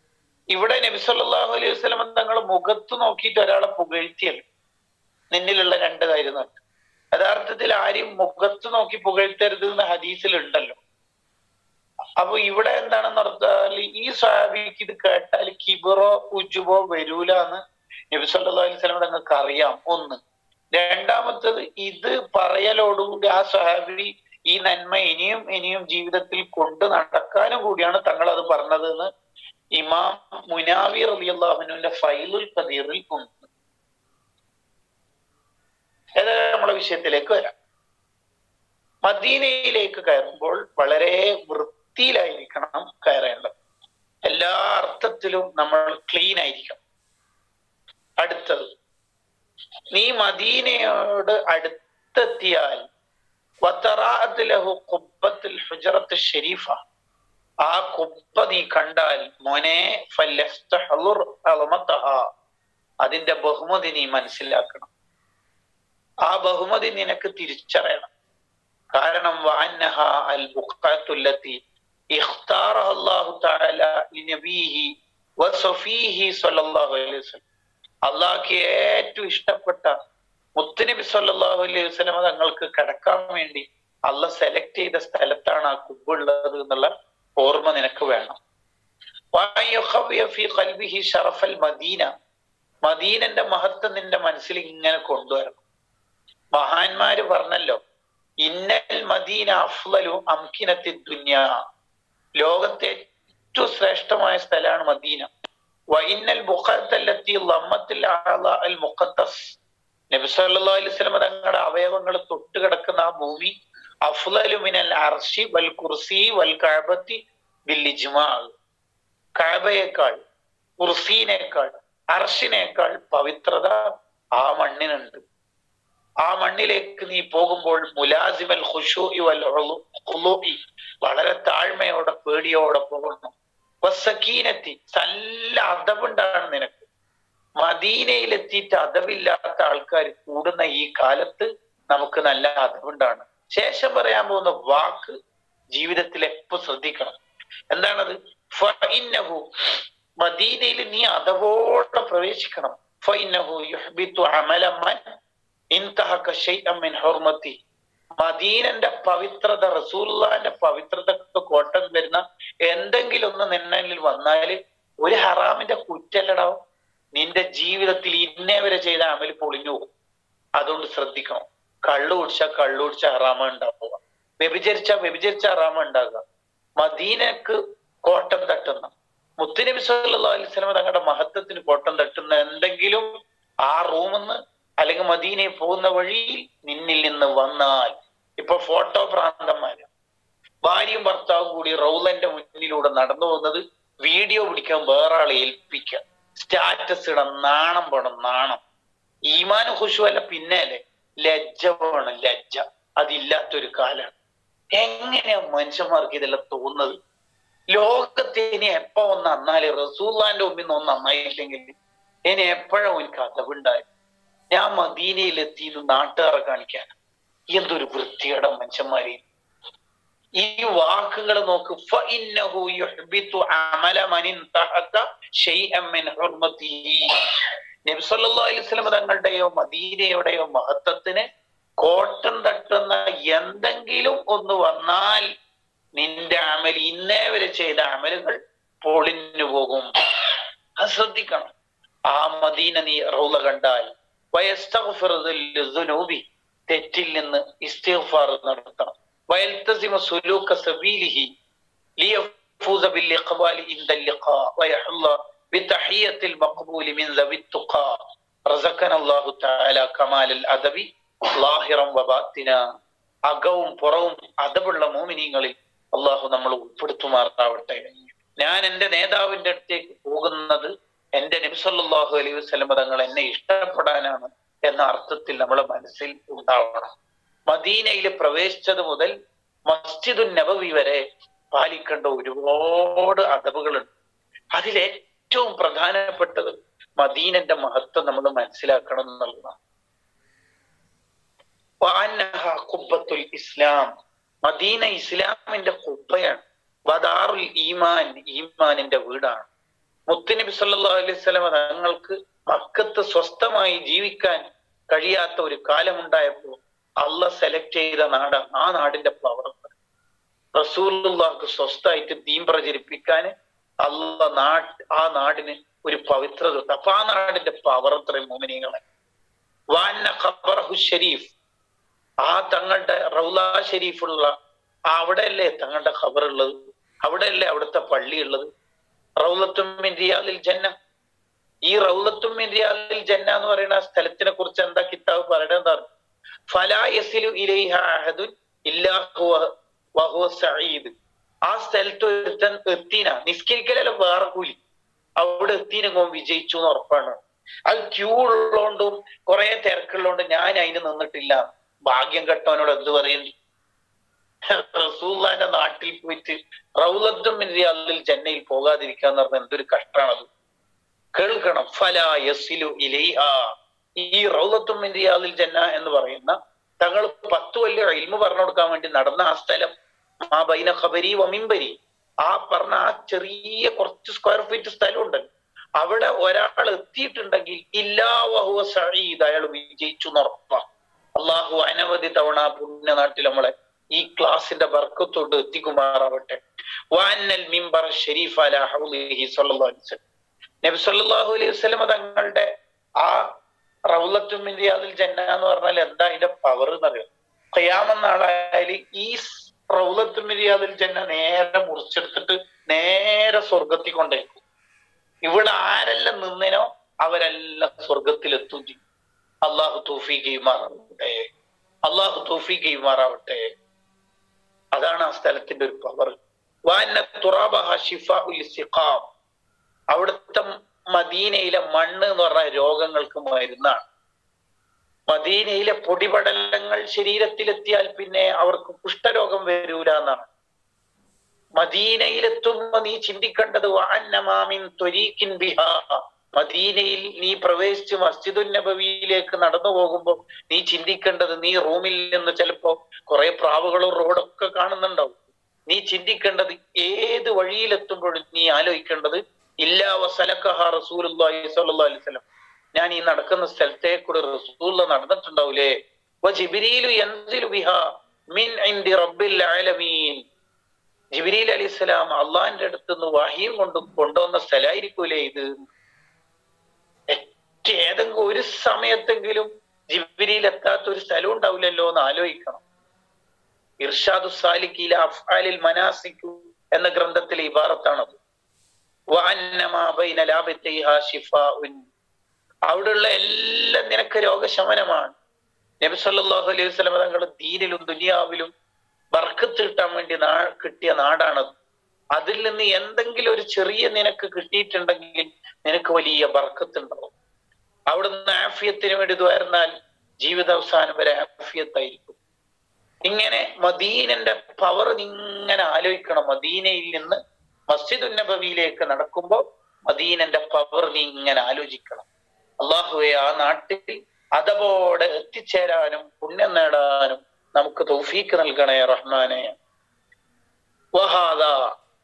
ഇവിടെ നബി സല്ലല്ലാഹു അലൈഹി വസല്ലം തങ്ങൾ മുഖത്ത് നോക്കിയിട്ട് ഒരാളെ പുകഴ്ത്തിയല്ല നിന്നിലുള്ള രണ്ട് കാര്യം നോക്കി യഥാർത്ഥത്തിൽ ആരും മുഖത്ത് നോക്കി പുകഴ്ത്തരുത് എന്ന് ഹദീസിൽ ഉണ്ടല്ലോ അപ്പൊ ഇവിടെ എന്താണെന്ന് പറഞ്ഞാൽ ഈ സാബിക്ക് ഇത് കേട്ടാൽ കിബറോ ഉജുബോ വരൂല എന്ന് നബി സല്ലല്ലാഹു അലൈഹി വസല്ലം തങ്ങൾക്ക് അറിയാം ഒന്ന് രണ്ടാമത്തത് ഇത് പറയലോടുകൂടി ആ സഹാബി ഈ നന്മ ഇനിയും ഇനിയും ജീവിതത്തിൽ കൊണ്ട് നടക്കാനും കൂടിയാണ് തങ്ങൾ അത് പറഞ്ഞത് എന്ന് ഇമാം മുനാവി റളിയല്ലാഹുവിന്റെ ഫൈലുൽ ഖദീറിൽ ഉണ്ട് ഏതായാലും നമ്മളെ വിഷയത്തിലേക്ക് വരാം മദീനയിലേക്ക് കയറുമ്പോൾ വളരെ വൃത്തിയിലായിരിക്കണം കയറേണ്ടത് എല്ലാ അർത്ഥത്തിലും നമ്മൾ ക്ലീൻ ആയിരിക്കണം അടുത്തത് നീ മദീനയോട് അടുത്തെത്തിയാൽ വത്തറാഅത്ത് കുബ്ബത്തിൽ ഹുജറത്ത് ഷരീഫ ആ കുബ്ബ നീ കണ്ടാൽ മോനെ ഫല്ലസ്തഹ്ളുർ അളമത്തഹ അതിന്റെ ബഹുമതി നീ മനസ്സിലാക്കണം ആ ബഹുമതി നിനക്ക് തിരിച്ചറിയണം കാരണം വാന്നഹ അൽ ബുഖത്തുല്ലത്തി ഇഖ്താറഹ അല്ലാഹു തആല ലിനബീഹി വസഫീഹി സ്വല്ലല്ലാഹു അലൈഹി വസല്ലം അള്ളാഹ്ക്ക് ഏറ്റവും ഇഷ്ടപ്പെട്ട മുത്തുനബി സല്ലല്ലാഹു അലൈഹി വസല്ലം തങ്ങൾക്ക് കിടക്കാൻ വേണ്ടി അള്ള സെലക്ട് ചെയ്ത സ്ഥലത്താണ് ആ കുബ്ബുള്ളത് എന്നുള്ള ഓർമ്മ നിനക്ക് വേണം ഫീ ഖൽബിഹി ഷറഫൽ മദീന മദീനന്റെ മഹത്വം നിന്റെ മനസ്സിൽ ഇങ്ങനെ കൊണ്ടുവരണം മഹാന്മാര് പറഞ്ഞല്ലോ ഇന്നൽ മദീന അഫ്ലലു അംകിനത്തി ദുന്യ ലോകത്തെ ഏറ്റവും ശ്രേഷ്ഠമായ സ്ഥലമാണ് മദീന വൈന്നൽ ബുഖത്തല്ലത്തി ലമ്മത്തിൽ അൽ മുഖത്തസ് നബി സല്ലല്ലാഹു അലൈഹി വസല്ലം തങ്ങളുടെ അവയവങ്ങൾ തൊട്ട് കിടക്കുന്ന ആ ഭൂമി അഫ്ലലു മിനൽ അർഷി വൽ കുർസി വൽ കഅബത്തി ബിൽ ഇജ്മാ കഅബയേക്കാൾ കുർസീനേക്കാൾ അർഷിനേക്കാൾ പവിത്രത ആ മണ്ണിനുണ്ട് ആ മണ്ണിലേക്ക് നീ പോകുമ്പോൾ മുലാസിമൽ ഖുശൂഇ വൽ ഖുലൂഇ വളരെ താഴ്മയോടെ പേടിയോടെ പോകണം വസക്കീനത്തി നല്ല അതവുണ്ടാണ് നിനക്ക് മദീനയിലെത്തിയിട്ട് അതവില്ലാത്ത ആൾക്കാർ കൂടുന്ന ഈ കാലത്ത് നമുക്ക് നല്ല അതവുണ്ടാണ് ശേഷം പറയാൻ പോകുന്ന വാക്ക് ജീവിതത്തിൽ എപ്പോ ശ്രദ്ധിക്കണം എന്താണത് ഫഇന്നഹു മദീനയിൽ നീ അതവോടെ പ്രവേശിക്കണം ഫഇന്നഹു യുഹ്ബിതു അമലമൻ ഇൻതഹക ശൈഅൻ മിൻ ഹുർമതി മദീനന്റെ പവിത്രത റസൂലുള്ളാന്റെ പവിത്രതക്ക് കോട്ടം വരുന്ന എന്തെങ്കിലും ഒന്ന് നിന്നിൽ വന്നാല് ഒരു ഹറാമിന്റെ കുറ്റല്ലടാവും നിന്റെ ജീവിതത്തിൽ ഇന്നേ വരെ ചെയ്ത അമൽ പൊളിഞ്ഞു പോകും അതുകൊണ്ട് ശ്രദ്ധിക്കണം കള്ളു കുടിച്ച കള്ളു കുടിച്ച ഹറാമ ഉണ്ടാവുക വ്യഭിചരിച്ച വ്യഭിചരിച്ച ഹറാമ ഉണ്ടാകുക മദീനക്ക് കോട്ടം തട്ടുന്ന മുത്തുനബി സല്ലല്ലാഹു അലൈഹി വസല്ലം തങ്ങളുടെ മഹത്വത്തിന് കോട്ടം തട്ടുന്ന എന്തെങ്കിലും ആ റൂമിന്ന് അല്ലെങ്കിൽ മദീനയിൽ പോകുന്ന വഴിയിൽ നിന്നിൽ നിന്ന് വന്നാൽ ഇപ്പൊ ഫോട്ടോ ഭ്രാന്തന്മാര് ഭാര്യയും ഭർത്താവും കൂടി റൗലന്റെ മുന്നിലൂടെ നടന്നു പോകുന്നത് വീഡിയോ പിടിക്കാൻ വേറെ ആളെ ഏൽപ്പിക്കുക സ്റ്റാറ്റസ് ഇടാൻ നാണം വേണം നാണം ഈമാൻ ഖുശു അല്ല പിന്നെ അല്ലേ ലജ്ജ വേണം ലജ്ജ അതില്ലാത്തൊരു കാലാണ് എങ്ങനെയാ മനുഷ്യന്മാർക്ക് ഇതെല്ലാം തോന്നുന്നത് ലോകത്തെ ഇനി എപ്പോ ഒന്ന് നന്നാല് റസൂല്ലാന്റെ മുമ്പിൽ നിന്ന് ഒന്ന് നന്നായില്ലെങ്കിൽ ഇനി എപ്പോഴാ എനിക്ക് അതവുണ്ടായി ഞാൻ മദീനയിൽ എത്തിയത് നാട്ടുകാരെ കാണിക്കാൻ എന്തൊരു വൃത്തിയുടെ മനുഷ്യന്മാരെ ഈ വാക്കുകൾ നോക്ക് ഫഇന്നഹു യുഹ്ബിതു അമല മൻ ഇൻതഹക ശൈഅൻ മിൻ ഹുർമതിഹി നബി സല്ലല്ലാഹു അലൈഹി വസല്ലം തങ്ങളുടെയോ മദീനയുടെയോ മഹത്വത്തിന് കോട്ടം തട്ടുന്ന എന്തെങ്കിലും ഒന്ന് വന്നാൽ നിന്റെ അമൽ ഇന്നേ വരെ ചെയ്ത അമലുകൾ പൊളിഞ്ഞു പോകും അത് ശ്രദ്ധിക്കണം ആ മദീന നീ റൗല കണ്ടാൽ വയസ്തഗ്ഫിറുദ്ദുനൂബി തെറ്റിൽ നിന്ന് ഇസ്തിഗ്ഫാർ നടത്തണം വയൽതസിമ സുലൂക സബീലിഹി ലിയഫൂസ ബിൽഇഖ്ബാൽ ഇൻദ اللقاء ويحل بتحية المقبول من ذوي التقى رزقنا الله تعالى كمال الأدب ലാഹിറം വബാത്തിന അകവും പുറവും അതവുള്ള മോമിനിങ്ങളിൽ അള്ളാഹു നമ്മൾ ഉൾപ്പെടുത്തുമാറാവട്ടെ ഞാൻ എൻ്റെ നേതാവിന്റെ അടുത്തേക്ക് പോകുന്നത് എൻ്റെ നബിസല്ലാഹു അലൈഹി വസ്ലം തങ്ങൾ എന്നെ ഇഷ്ടപ്പെടാനാണ് എന്ന അർത്ഥത്തിൽ നമ്മളെ മനസ്സിൽ ഉണ്ടാവണം മദീനയിൽ പ്രവേശിച്ചത് മുതൽ മസ്ജിദുൻ നബവി വരെ പാലിക്കേണ്ട ഒരുപാട് അതവുകളുണ്ട് അതിലേറ്റവും പ്രധാനപ്പെട്ടത് മദീനന്റെ മഹത്വം നമ്മൾ മനസ്സിലാക്കണം എന്നുള്ളതാണ് കുബ്ബത്തുൽ ഇസ്ലാം മദീന ഇസ്ലാമിന്റെ കുബ്ബയാണ് വദാറുൽ ഈമാൻ ഈമാനിന്റെ വീടാണ് മുത്തുനബി സല്ലല്ലാഹു അലൈഹി വസല്ലം തങ്ങൾക്ക് മക്കത്ത് സ്വസ്ഥമായി ജീവിക്കാൻ കഴിയാത്ത ഒരു കാലമുണ്ടായപ്പോൾ അള്ള സെലക്ട് ചെയ്ത നാടാണ് ആ നാടിന്റെ പ്രവർത്തനം റസൂലുള്ളാഹ്ക്ക് സ്വസ്ഥമായിട്ട് ദീൻ പ്രചരിപ്പിക്കാൻ അള്ള നാട്ട് ആ നാടിന് ഒരു പവിത്രത കൊടുത്തു അപ്പൊ ആ നാടിന്റെ പവർ അത്രയും മോമിനികളെ വാന്ന ഖബറഹു ഷരീഫ് ആ തങ്ങളുടെ റൗല ഷരീഫുള്ള അവിടെയല്ലേ തങ്ങളുടെ ഖബർ ഉള്ളത് അവിടെയല്ലേ അവിടുത്തെ പള്ളി ഉള്ളത് റൗലത്തുമിൻ റിയാലിൽ ജന്ന ഈ റൗലത്തുമിൻ റിയാലിൽ ജന്ന എന്ന് പറയുന്ന ആ സ്ഥലത്തിനെ കുറിച്ച് എന്താ കിതാബ് പറയണതാണ് ഫലാ യസിലു ഇലൈഹ അഹദുൻ ഇല്ലാ ഹുവ വഹുവ സഈദ് ആ സ്ഥലത്ത് ഒരുത്തൻ എത്തീന നിസ്കരിക്കലല്ല വേറെ കൂലി അവിടെ എത്തീനെങ്ങോ വിജയിച്ചു എന്ന് ഉറപ്പാണ് അത് ക്യൂ ഉള്ളതുകൊണ്ടും കുറെ തിരക്കുള്ളതുകൊണ്ട് ഞാൻ അതിന് നിന്നിട്ടില്ല ഭാഗ്യം കെട്ടവനോട് എന്ത് പറയുന്നു റസൂള്ളാന്റെ നാട്ടിൽ പോയിട്ട് റൗലത്തും റിയാലിൽ ജന്നയിൽ പോകാതിരിക്കാന്ന് പറഞ്ഞ എന്തൊരു കഷ്ടാണത് കേൾക്കണം ഫല യസിലു ഇലൈഹ ഈ റൗലത്തും റിയാലിൽ ജന്ന എന്ന് പറയുന്ന തങ്ങൾ പത്ത് വലിയ ഇൽമ പറഞ്ഞു കൊടുക്കാൻ വേണ്ടി നടന്ന ആ സ്ഥലം ആ ബൈന ഖബരി വമിമ്പരി ആ പറഞ്ഞ ആ ചെറിയ കുറച്ച് സ്ക്വയർ ഫീറ്റ് സ്ഥലം ഉണ്ടല്ലോ അവിടെ ഒരാൾ എത്തിയിട്ടുണ്ടെങ്കിൽ ഇല്ലാ വഹുവ സഈദ് അയാൾ വിജയിച്ചു ഉറപ്പാണ് അള്ളാഹു അനവധി തവണ പുണ്യ നാട്ടിൽ നമ്മളെ ഈ ക്ലാസിന്റെ ബർക്കത്തോട് എത്തിക്കുമാറാവട്ടെ വാനൽ മിമ്പർ ഷരീഫ് അല ഹൗലിഹി സല്ലല്ലാഹു അലൈഹി വസല്ലം നബി സല്ലല്ലാഹു അലൈഹി വസല്ലം തങ്ങളുടെ ആ റൗലത്തുമിൻ റിയാദിൽ ജന്ന എന്ന് പറഞ്ഞാൽ എന്താ അതിന്റെ പവർ എന്നറിയാം ഖിയാമെന്നാളായാല് ഈ റൗലത്തുമിൻ റിയാദിൽ ജന്ന നേരെ മുറിച്ചെടുത്തിട്ട് നേരെ സ്വർഗത്തിൽ കൊണ്ടേക്കും ഇവിടെ ആരെല്ലാം നിന്നിനോ അവരെല്ലാം സ്വർഗത്തിലെത്തും ചെയ്യും അള്ളാഹു തൗഫീഖ് ചെയ്യുമാറാവട്ടെ അള്ളാഹു തൗഫീഖ് ചെയ്യുമാറാവട്ടെ അതാണ് ആ സ്ഥലത്തിന്റെ ഒരു പവർ വാന തുറാബഹ ഷിഫ ഉൽ സിഖാം അവിടുത്തെ മദീനയിലെ മണ്ണ് എന്ന് പറഞ്ഞ രോഗങ്ങൾക്ക് മരുന്നാണ് മദീനയിലെ പൊടിപടലങ്ങൾ ശരീരത്തിലെത്തിയാൽ പിന്നെ അവർക്ക് കുഷ്ഠരോഗം വരൂല എന്നാണ് മദീനയിലെത്തുമ്പോ നീ ചിന്തിക്കേണ്ടത് വാന്നമാമിൻ ത്വരീക്കിൻ ബിഹാ മദീനയിൽ നീ പ്രവേശിച്ച് മസ്ജിദുൻ നബവിയിലേക്ക് നടന്നു പോകുമ്പോൾ നീ ചിന്തിക്കേണ്ടത് നീ റൂമിൽ നിന്ന് ചിലപ്പോ കുറെ പ്രാവുകളും റോഡൊക്കെ കാണുന്നുണ്ടാവും നീ ചിന്തിക്കേണ്ടത് ഏത് വഴിയിലെത്തുമ്പോഴും നീ ആലോചിക്കേണ്ടത് ഇല്ലാ വസലക്കഹ റസൂലുള്ളാഹി സ്വല്ലല്ലാഹു അലൈഹി വസല്ലം ഞാൻ ഈ നടക്കുന്ന സ്ഥലത്തെ കൂടെ റസൂൽ നടന്നിട്ടുണ്ടാവൂലേ വ ജിബ്രീലു യൻസിലു ബിഹാ മിൻ ഇൻദി റബ്ബിൽ ആലമീൻ ജിബ്രീൽ അലൈഹിസ്സലാം അള്ളാഹിന്റെ അടുത്ത് നിന്ന് വഹിയും കൊണ്ട് കൊണ്ടുവന്ന സ്ഥലമായിരിക്കൂലേ ഇത് ഏതെങ്കിലും ഒരു സമയത്തെങ്കിലും ജിബ്രീൽ എത്താത്ത ഒരു സ്ഥലം ഉണ്ടാവില്ലല്ലോ എന്ന് ആലോചിക്കണം ഇർഷാദു സാലിക്കില അഫ്ആലിൽ മനാസിക്കു എന്ന ഗ്രന്ഥത്തിലെ ഇബാറത്താണത് അവിടെയുള്ള എല്ലാം നിനക്ക് രോഗശമനമാണ് നബി സല്ലല്ലാഹു അലൈഹി വസല്ലം തങ്ങൾ ദീനിലും ദുനിയാവിലും ബർക്കത്ത് കിട്ടാൻ വേണ്ടി നാ കിട്ടിയ നാടാണത് അതിൽ നിന്ന് എന്തെങ്കിലും ഒരു ചെറിയ നിനക്ക് കിട്ടിയിട്ടുണ്ടെങ്കിൽ നിനക്ക് വലിയ ബർക്കത്ത് ഉണ്ടാവും അവിടുന്ന് ആഫിയത്തിന് വേണ്ടി ദ്വാരുന്നാൽ ജീവിതാവസാനം വരെ ആഫിയത്തായിരിക്കും ഇങ്ങനെ മദീനന്റെ പവർ ഇങ്ങനെ ആലോചിക്കണം മദീനയിൽ നിന്ന് മസ്ജിദ് നബവിയിലേക്ക് നടക്കുമ്പോൾ മദീനന്റെ പവർ നീ ഇങ്ങനെ ആലോചിക്കണം അള്ളാഹുവെ ആ നാട്ടിൽ അതപോടെ എത്തിച്ചേരാനും പുണ്യം നേടാനും നമുക്ക് തൗഫീക്ക് നൽകണേ റഹ്മാനെ വഹാദ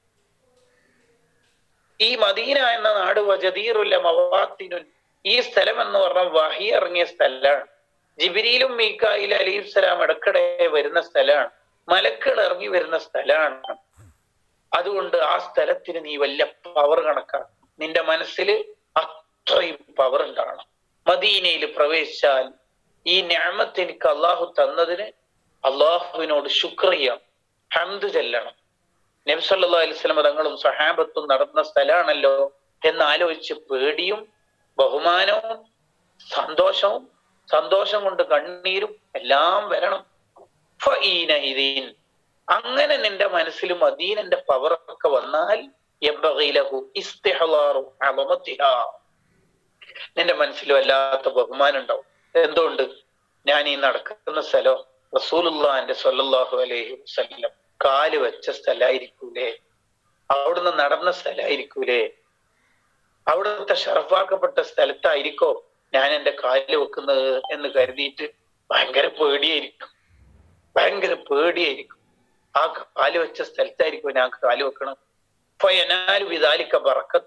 ഈ മദീന എന്ന നാട് വജദീറുല്ല മവാത്തിനുൻ ഈ സ്ഥലം എന്ന് പറഞ്ഞാൽ വഹി ഇറങ്ങിയ സ്ഥലമാണ് ജിബിരിയിലും മീക്കായിൽ അലിസ്ലാം ഇടക്കിടെ വരുന്ന സ്ഥലമാണ് മലക്കൾ ഇറങ്ങി വരുന്ന സ്ഥലമാണ് അതുകൊണ്ട് ആ സ്ഥലത്തിന് നീ വലിയ പവർ കണക്കാണ് നിന്റെ മനസ്സിൽ അത്രയും പവർ ഉണ്ടാകണം മദീനയിൽ പ്രവേശിച്ചാൽ ഈ ഞാമത്ത് എനിക്ക് അള്ളാഹു തന്നതിന് അള്ളാഹുവിനോട് ശുക്ർ ചെയ്യാം ഹംദ് ചെല്ലണം നബ്സല്ലാ അലിസ്ലം തങ്ങളും സഹാബത്തും നടന്ന സ്ഥലമാണല്ലോ എന്ന് ആലോചിച്ച് പേടിയും ബഹുമാനവും സന്തോഷവും സന്തോഷം കൊണ്ട് കണ്ണീരും എല്ലാം വരണം ഫഈനഇദീൻ. അങ്ങനെ നിന്റെ മനസ്സിൽ മദീനന്റെ പവർ ഒക്കെ വന്നാൽ യബ്ബഗിലഹു ഇസ്തിഹ്ളാറു അളമത്തിഹാ. നിന്റെ മനസ്സിൽ വല്ലാത്ത ബഹുമാനം ഉണ്ടാവും എന്തുകൊണ്ട് ഞാൻ ഈ നടക്കുന്ന സ്ഥലം റസൂലുള്ളാന്റെ സ്വല്ലല്ലാഹു അലൈഹി വസല്ലം കാല് വെച്ച സ്ഥലമായിരിക്കൂലേ അവിടുന്ന് നടന്ന സ്ഥലമായിരിക്കൂലേ അവിടുത്തെ ഷറഫാക്കപ്പെട്ട സ്ഥലത്തായിരിക്കോ ഞാൻ എന്റെ കാലിൽ വെക്കുന്നത് എന്ന് കരുതിയിട്ട് ഭയങ്കര പേടിയായിരിക്കും ഭയങ്കര പേടിയായിരിക്കും ആ കാല് വെച്ച സ്ഥലത്തായിരിക്കും ഞാൻ കാല് വെക്കണം ഫയനാലു വിദാലിക്ക ബറക്കത്തൻ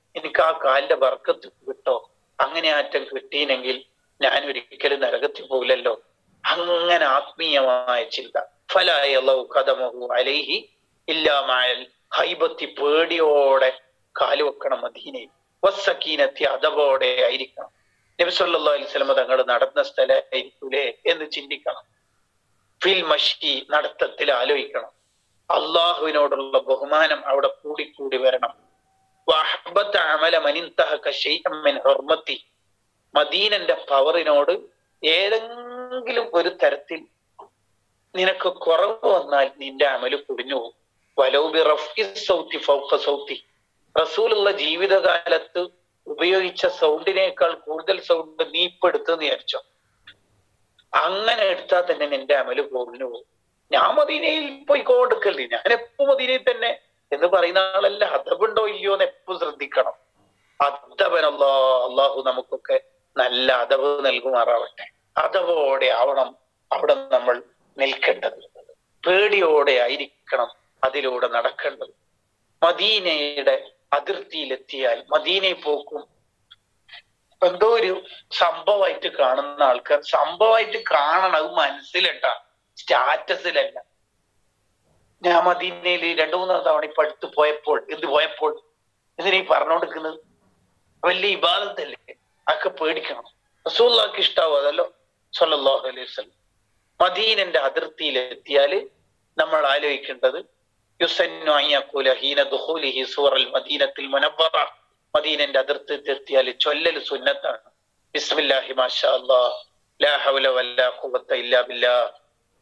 എനിക്ക് ആ കാലിന്റെ വർക്കത്ത് കിട്ടോ അങ്ങനെ ആറ്റം കിട്ടീനെങ്കിൽ ഞാൻ ഒരിക്കലും നരകത്തിൽ പോകില്ലല്ലോ അങ്ങനെ ആത്മീയമായ ചിന്ത ഫലായലവ് കഥമഹു അലൈഹി ഇല്ലാമായൽ ഹൈബത്തി പേടിയോടെ കാലുവെക്കണം മദീനയിൽ വസ്സക്കീനത്തി അതവോടെ ആയിരിക്കണം നബി സല്ലല്ലാഹു അലൈഹി വസല്ലം തങ്ങൾ നടന്ന സ്ഥലമായിരിക്കൂലേ എന്ന് ചിന്തിക്കണം ഫിൽ മഷി നടത്തത്തിൽ ആലോചിക്കണം അള്ളാഹുവിനോടുള്ള ബഹുമാനം അവിടെ കൂടിക്കൂടി വരണം വഹബത്ത് അമല മനിന്തഹക ശൈഅം മിൻ ഹുർമത്തി മദീനന്റെ പവറിനോട് ഏതെങ്കിലും ഒരു തരത്തിൽ നിനക്ക് കുറവ് വന്നാൽ നിന്റെ അമല് കുടിഞ്ഞു പോകും വലൗബി റഫ്ഇ സൗത്തി ഫൗഖ സൗത്തി റസൂലുള്ള ജീവിതകാലത്ത് ഉപയോഗിച്ച സൗണ്ടിനേക്കാൾ കൂടുതൽ സൗണ്ട് നീ ഇപ്പൊ എടുത്തെന്ന് വിചാരിച്ചോ അങ്ങനെ എടുത്താൽ തന്നെ നിന്റെ അമല് കുറഞ്ഞു പോകും ഞാൻ മദീനയിൽ പോയി കൊടുക്കല്ലേ ഞാൻ എപ്പോ മദീനയിൽ തന്നെ എന്ന് പറയുന്ന ആളല്ല അതബുണ്ടോ ഇല്ലയോ എന്ന് എപ്പോ ശ്രദ്ധിക്കണം അതവൻ അല്ലാ അള്ളാഹു നമുക്കൊക്കെ നല്ല അതവ് നൽകുമാറാവട്ടെ അതവോടെ ആവണം അവിടെ നമ്മൾ നിൽക്കേണ്ടത് പേടിയോടെ ആയിരിക്കണം അതിലൂടെ നടക്കേണ്ടത് മദീനയുടെ അതിർത്തിയിലെത്തിയാൽ മദീനയെ പോക്കും എന്തോ ഒരു സംഭവമായിട്ട് കാണുന്ന ആൾക്കാർ സംഭവമായിട്ട് കാണണം അത് മനസ്സിലട്ടാ സ്റ്റാറ്റസിലല്ല ഞാൻ മദീനയിൽ രണ്ടു മൂന്ന് തവണ ഇപ്പൊ അടുത്ത് പോയപ്പോൾ എന്ത് പോയപ്പോൾ ഇതിനെ പറഞ്ഞുകൊണ്ടിരിക്കുന്നത് വലിയ ഇബാദത്തല്ലേ അതൊക്കെ പേടിക്കണം റസൂള്ളാക്ക് ഇഷ്ടാവും അതല്ലോ സല്ലല്ലാഹു അലൈഹി വസല്ലം മദീനന്റെ അതിർത്തിയിൽ എത്തിയാല് നമ്മൾ ആലോചിക്കേണ്ടത് യുസന്നു അയ്യക്കൂല ഹീന ദുഹൂലിഹി സൂറൽ മദീനത്തിൽ മുനവറ മദീനന്റെ അതിർത്തി എത്തിയാൽ ചൊല്ലൽ സുന്നത്താണ് ബിസ്മില്ലാഹി മാഷാ അല്ലാഹ് ലാ ഹൗല വല്ലാ ഖുവത്ത ഇല്ലാ ബില്ലാഹ്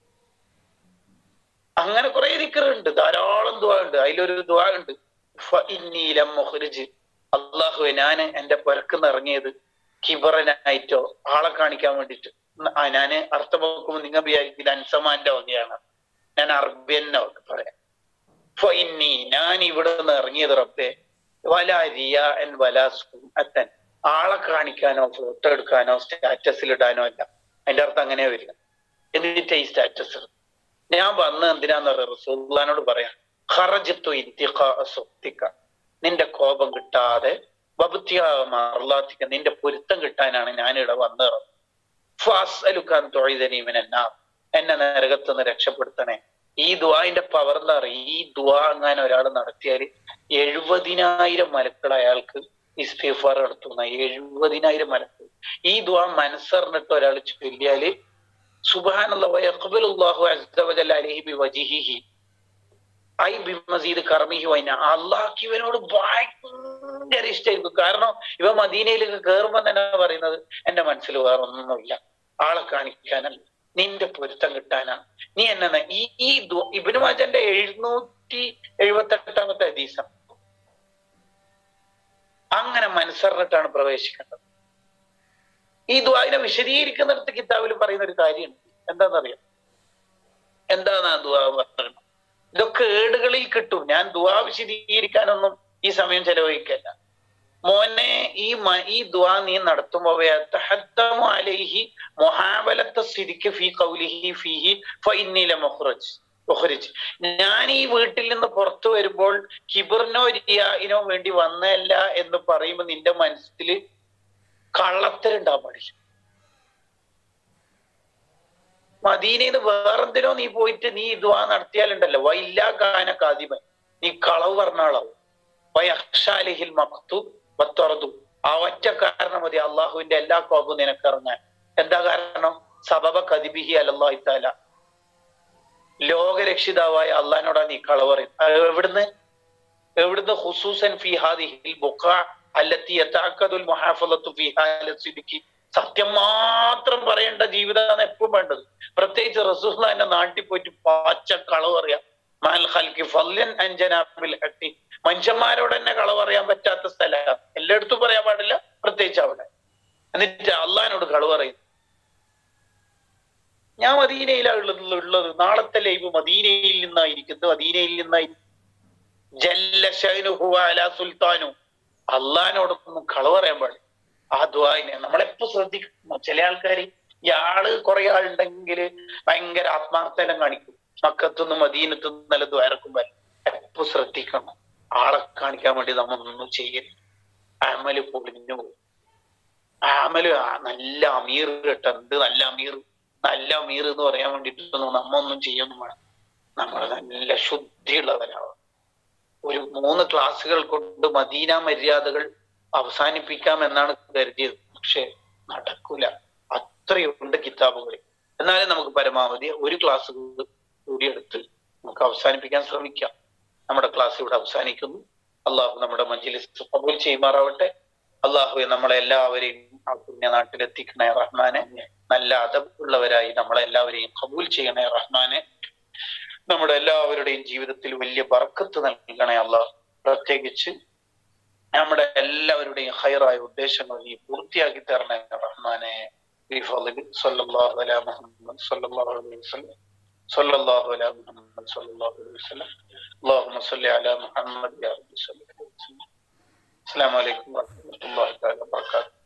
അങ്ങനെ കുറെ ദിക്കറുണ്ട് ധാരാളം ദുആ ഉണ്ട് അതിലൊരു ദുആ ഉണ്ട് ഫഇന്നീലം മുഖ്രിജ് അള്ളാഹുവെ ഞാൻ എന്റെ പുരക്കുന്ന് ഇറങ്ങിയത് കിബറനായിട്ടോ ആളെ കാണിക്കാൻ വേണ്ടിട്ട് ഞാന് അർത്ഥം നോക്കുമ്പോൾ നിങ്ങൾ വിചാരിക്കില്ല അൻസമാന്റെ വകയാണ് ഞാൻ അറബിയന്നെ പറയാം ഫഇന്നി ഞാൻ ഇവിടെ നിന്ന് ഇറങ്ങിയത് റബ്ബെ വല റിയ എൻ വല അത്തൻ ആളെ കാണിക്കാനോ ഫോട്ടോ എടുക്കാനോ സ്റ്റാറ്റസിൽ ഇടാനോ അല്ല അതിന്റെ അർത്ഥം അങ്ങനെ വരിക എന്നിട്ട് ഈ സ്റ്റാറ്റസ് ഞാൻ വന്ന് എന്തിനാന്ന് പറയാം റസൂല്ലാനോട് പറയാം ഹറജിത്തു ഇന്തിക്ക നിന്റെ കോപം കിട്ടാതെ വബുത്തിയാർലാത്തിക്ക നിന്റെ പൊരുത്തം കിട്ടാനാണ് ഞാൻ ഇവിടെ വന്നത് ഫാസലുക്കാൻ തൊഴിതനീമനെന്നാ എന്നെ നരകത്തുനിന്ന് രക്ഷപ്പെടുത്തണേ ഈ ദുവാന്റെ പവർ എന്താ പറയുക ഈ ദുവാ അങ്ങനെ ഒരാൾ നടത്തിയാൽ എഴുപതിനായിരം മലക്കൾ അയാൾക്ക് ഇസ്തിഫാർ നടത്തുന്ന എഴുപതിനായിരം മലക്കൾ ഈ ദുവാ മനസ്സറിഞ്ഞിട്ട് ഒരാൾ ചൊല്ലിയാല് സുബാനുള്ളാഹു അലൈഹി ബി വജിഹിഹി ഐ ബി മസീദ് കർമിഹി വൈന അള്ളാഹ് ഇവനോട് ഭയങ്കര ഇഷ്ടമായിരിക്കും കാരണം ഇവ മദീനയിലേക്ക് കയറുമ്പോൾ തന്നെ പറയുന്നത് എന്റെ മനസ്സിൽ വേറെ ഒന്നുമില്ല ആളെ കാണിക്കാനല്ല നിന്റെ പൊരുത്തം കിട്ടാനാണ് നീ എന്നെ ഈ ഈ ഇബിനു മാജന്റെ എഴുന്നൂറ്റി എഴുപത്തി എട്ടാമത്തെ ഹദീസം അങ്ങനെ മനസ്സറിഞ്ഞിട്ടാണ് പ്രവേശിക്കേണ്ടത് ഈ ദ്വാവിനെ വിശദീകരിക്കുന്നിടത്ത് കിതാബിൽ പറയുന്ന ഒരു കാര്യമുണ്ട് എന്താണെന്നറിയാം എന്താണ് ആ ദുവാ പറയുന്നത് ഇതൊക്കെ ഏടുകളിൽ കിട്ടും ഞാൻ ദുവാ വിശദീകരിക്കാനൊന്നും ഈ സമയം ചെലവഴിക്കല്ല മോനെ ഈ ഈ ദുആ നീ നടത്തുമ്പോ അലൈഹി മുഹാബലത്തെ സ്ഥിതിക്ക് ഫീ കൗലിഹി ഫീഹി ഫഇന്നില മുഖ്റജ് മുഖ്റിജ് ഞാൻ ഈ വീട്ടിൽ നിന്ന് പുറത്തു വരുമ്പോൾ കിബറിനോ റിയായിനോ വേണ്ടി വന്നല്ല എന്ന് പറയുമ്പോൾ നിന്റെ മനസ്സിൽ കള്ളത്തരുണ്ടാവാൻ പാടില്ല മദീനയിൽ വേറെന്തിനോ നീ പോയിട്ട് നീ ഇതുവാ നടത്തിയാലുണ്ടല്ലോ വൈല്ലാ ഗാന കാതിമൻ നീ കളവ് പറഞ്ഞാളാവും വയക്ഷാലിഹിൽ മക്തു വത്തുറതു ആ ഒറ്റ കാരണം മതി അള്ളാഹുവിന്റെ എല്ലാ കോപവും നിനക്കിറങ്ങാൻ എന്താ കാരണം സബബ കതിബിഹി അലല്ലാഹി താല ലോകരക്ഷിതാവായ അള്ളഹാനോടാ നീ കളവ് പറയും എവിടുന്ന് എവിടുന്ന് ഹുസൂസൻ ഫി ഹാദിഹിൽ ബുഖ അല്ലത്തി യതാക്കദുൽ മുഹാഫലത്തു ഫി ഹാലസിദിക്കി സത്യം മാത്രം പറയേണ്ട ജീവിതമാണ് എപ്പോഴും വേണ്ടത് പ്രത്യേകിച്ച് റസൂൽ എന്നെ നാട്ടിൽ പോയിട്ട് പാച്ച കളവ് പറയാം മാൽ ഖൽക്കി ഫല്ലൻ അഞ്ജനാബിൽ ഹട്ടി മനുഷ്യന്മാരോട് തന്നെ കളവ് പറയാൻ പറ്റാത്ത സ്ഥലമാണ് എല്ലായിടത്തും പറയാൻ പാടില്ല പ്രത്യേകിച്ച് അവിടെ എന്നിട്ട് അള്ളഹാനോട് കളവ് പറയും ഞാൻ മദീനയിലാണ് ഉള്ളത് ഉള്ളത് നാളത്തെ ലൈവ് മദീനയിൽ നിന്നായിരിക്കുന്നത് മദീനയിൽ നിന്നായി ജല്ല ഷൈനുഹു അല സുൽത്താനു അള്ളഹാനോടൊന്നും കളവ് പറയാൻ പാടില്ല ആ ദ്വാനെ നമ്മളെപ്പോ ശ്രദ്ധിക്കണം ചില ആൾക്കാർ ഇയാള് കുറെ ആളുണ്ടെങ്കിൽ ഭയങ്കര ആത്മാർത്ഥലം കാണിക്കും മക്കത്തുനിന്ന് മദീനത്തുനിന്ന് നല്ല ദ്വാരക്കുമ്പോൾ എപ്പോ ശ്രദ്ധിക്കണം ആളെ കാണിക്കാൻ വേണ്ടി നമ്മളൊന്നും ചെയ്യരുത് അമല് പൊളിഞ്ഞു പോകും അമല് ആ നല്ല അമീർ കേട്ടോ എന്ത് നല്ല അമീർ നല്ല അമീർ എന്ന് പറയാൻ വേണ്ടിയിട്ടൊന്നും നമ്മ ഒന്നും ചെയ്യൊന്നും വേണം നമ്മൾ നല്ല ശുദ്ധിയുള്ളവരാണ് ഒരു മൂന്ന് ക്ലാസ്സുകൾ കൊണ്ട് മദീന മര്യാദകൾ അവസാനിപ്പിക്കാം എന്നാണ് കരുതിയത് പക്ഷെ നടക്കൂല അത്രയുണ്ട് കിതാബുകളിൽ എന്നാലും നമുക്ക് പരമാവധി ഒരു ക്ലാസ് കൂടി എടുത്ത് നമുക്ക് അവസാനിപ്പിക്കാൻ ശ്രമിക്കാം നമ്മുടെ ക്ലാസ് ഇവിടെ അവസാനിക്കുന്നു അള്ളാഹു നമ്മുടെ മജ്ലിസ് കബൂൽ ചെയ്യുമാറാവട്ടെ അള്ളാഹുവെ നമ്മളെ എല്ലാവരെയും ആ പുണ്യ നാട്ടിലെത്തിക്കണേ റഹ്മാനെ നല്ല അതവുള്ളവരായി നമ്മളെ എല്ലാവരെയും കബൂൽ ചെയ്യണേ റഹ്മാനെ നമ്മുടെ എല്ലാവരുടെയും ജീവിതത്തിൽ വലിയ ബർക്കത്ത് നൽകണേ അള്ളാഹ് പ്രത്യേകിച്ച് നമ്മുടെ എല്ലാവരുടെയും ഹൈറായ ഉദ്ദേശങ്ങൾ നീ പൂർത്തിയാക്കി തരണേ റഹ്മാനെ സല്ലല്ലാഹു അലാ മുഹമ്മദ് സല്ലല്ലാഹു അലൈഹി വസല്ലം സല്ലല്ലാഹു അലാ മുഹമ്മദ് സല്ലല്ലാഹു അലൈഹി വസല്ലം اللهم صل على محمد يا رب صل عليه وسلم السلام عليكم ورحمة الله تعالى وبركاته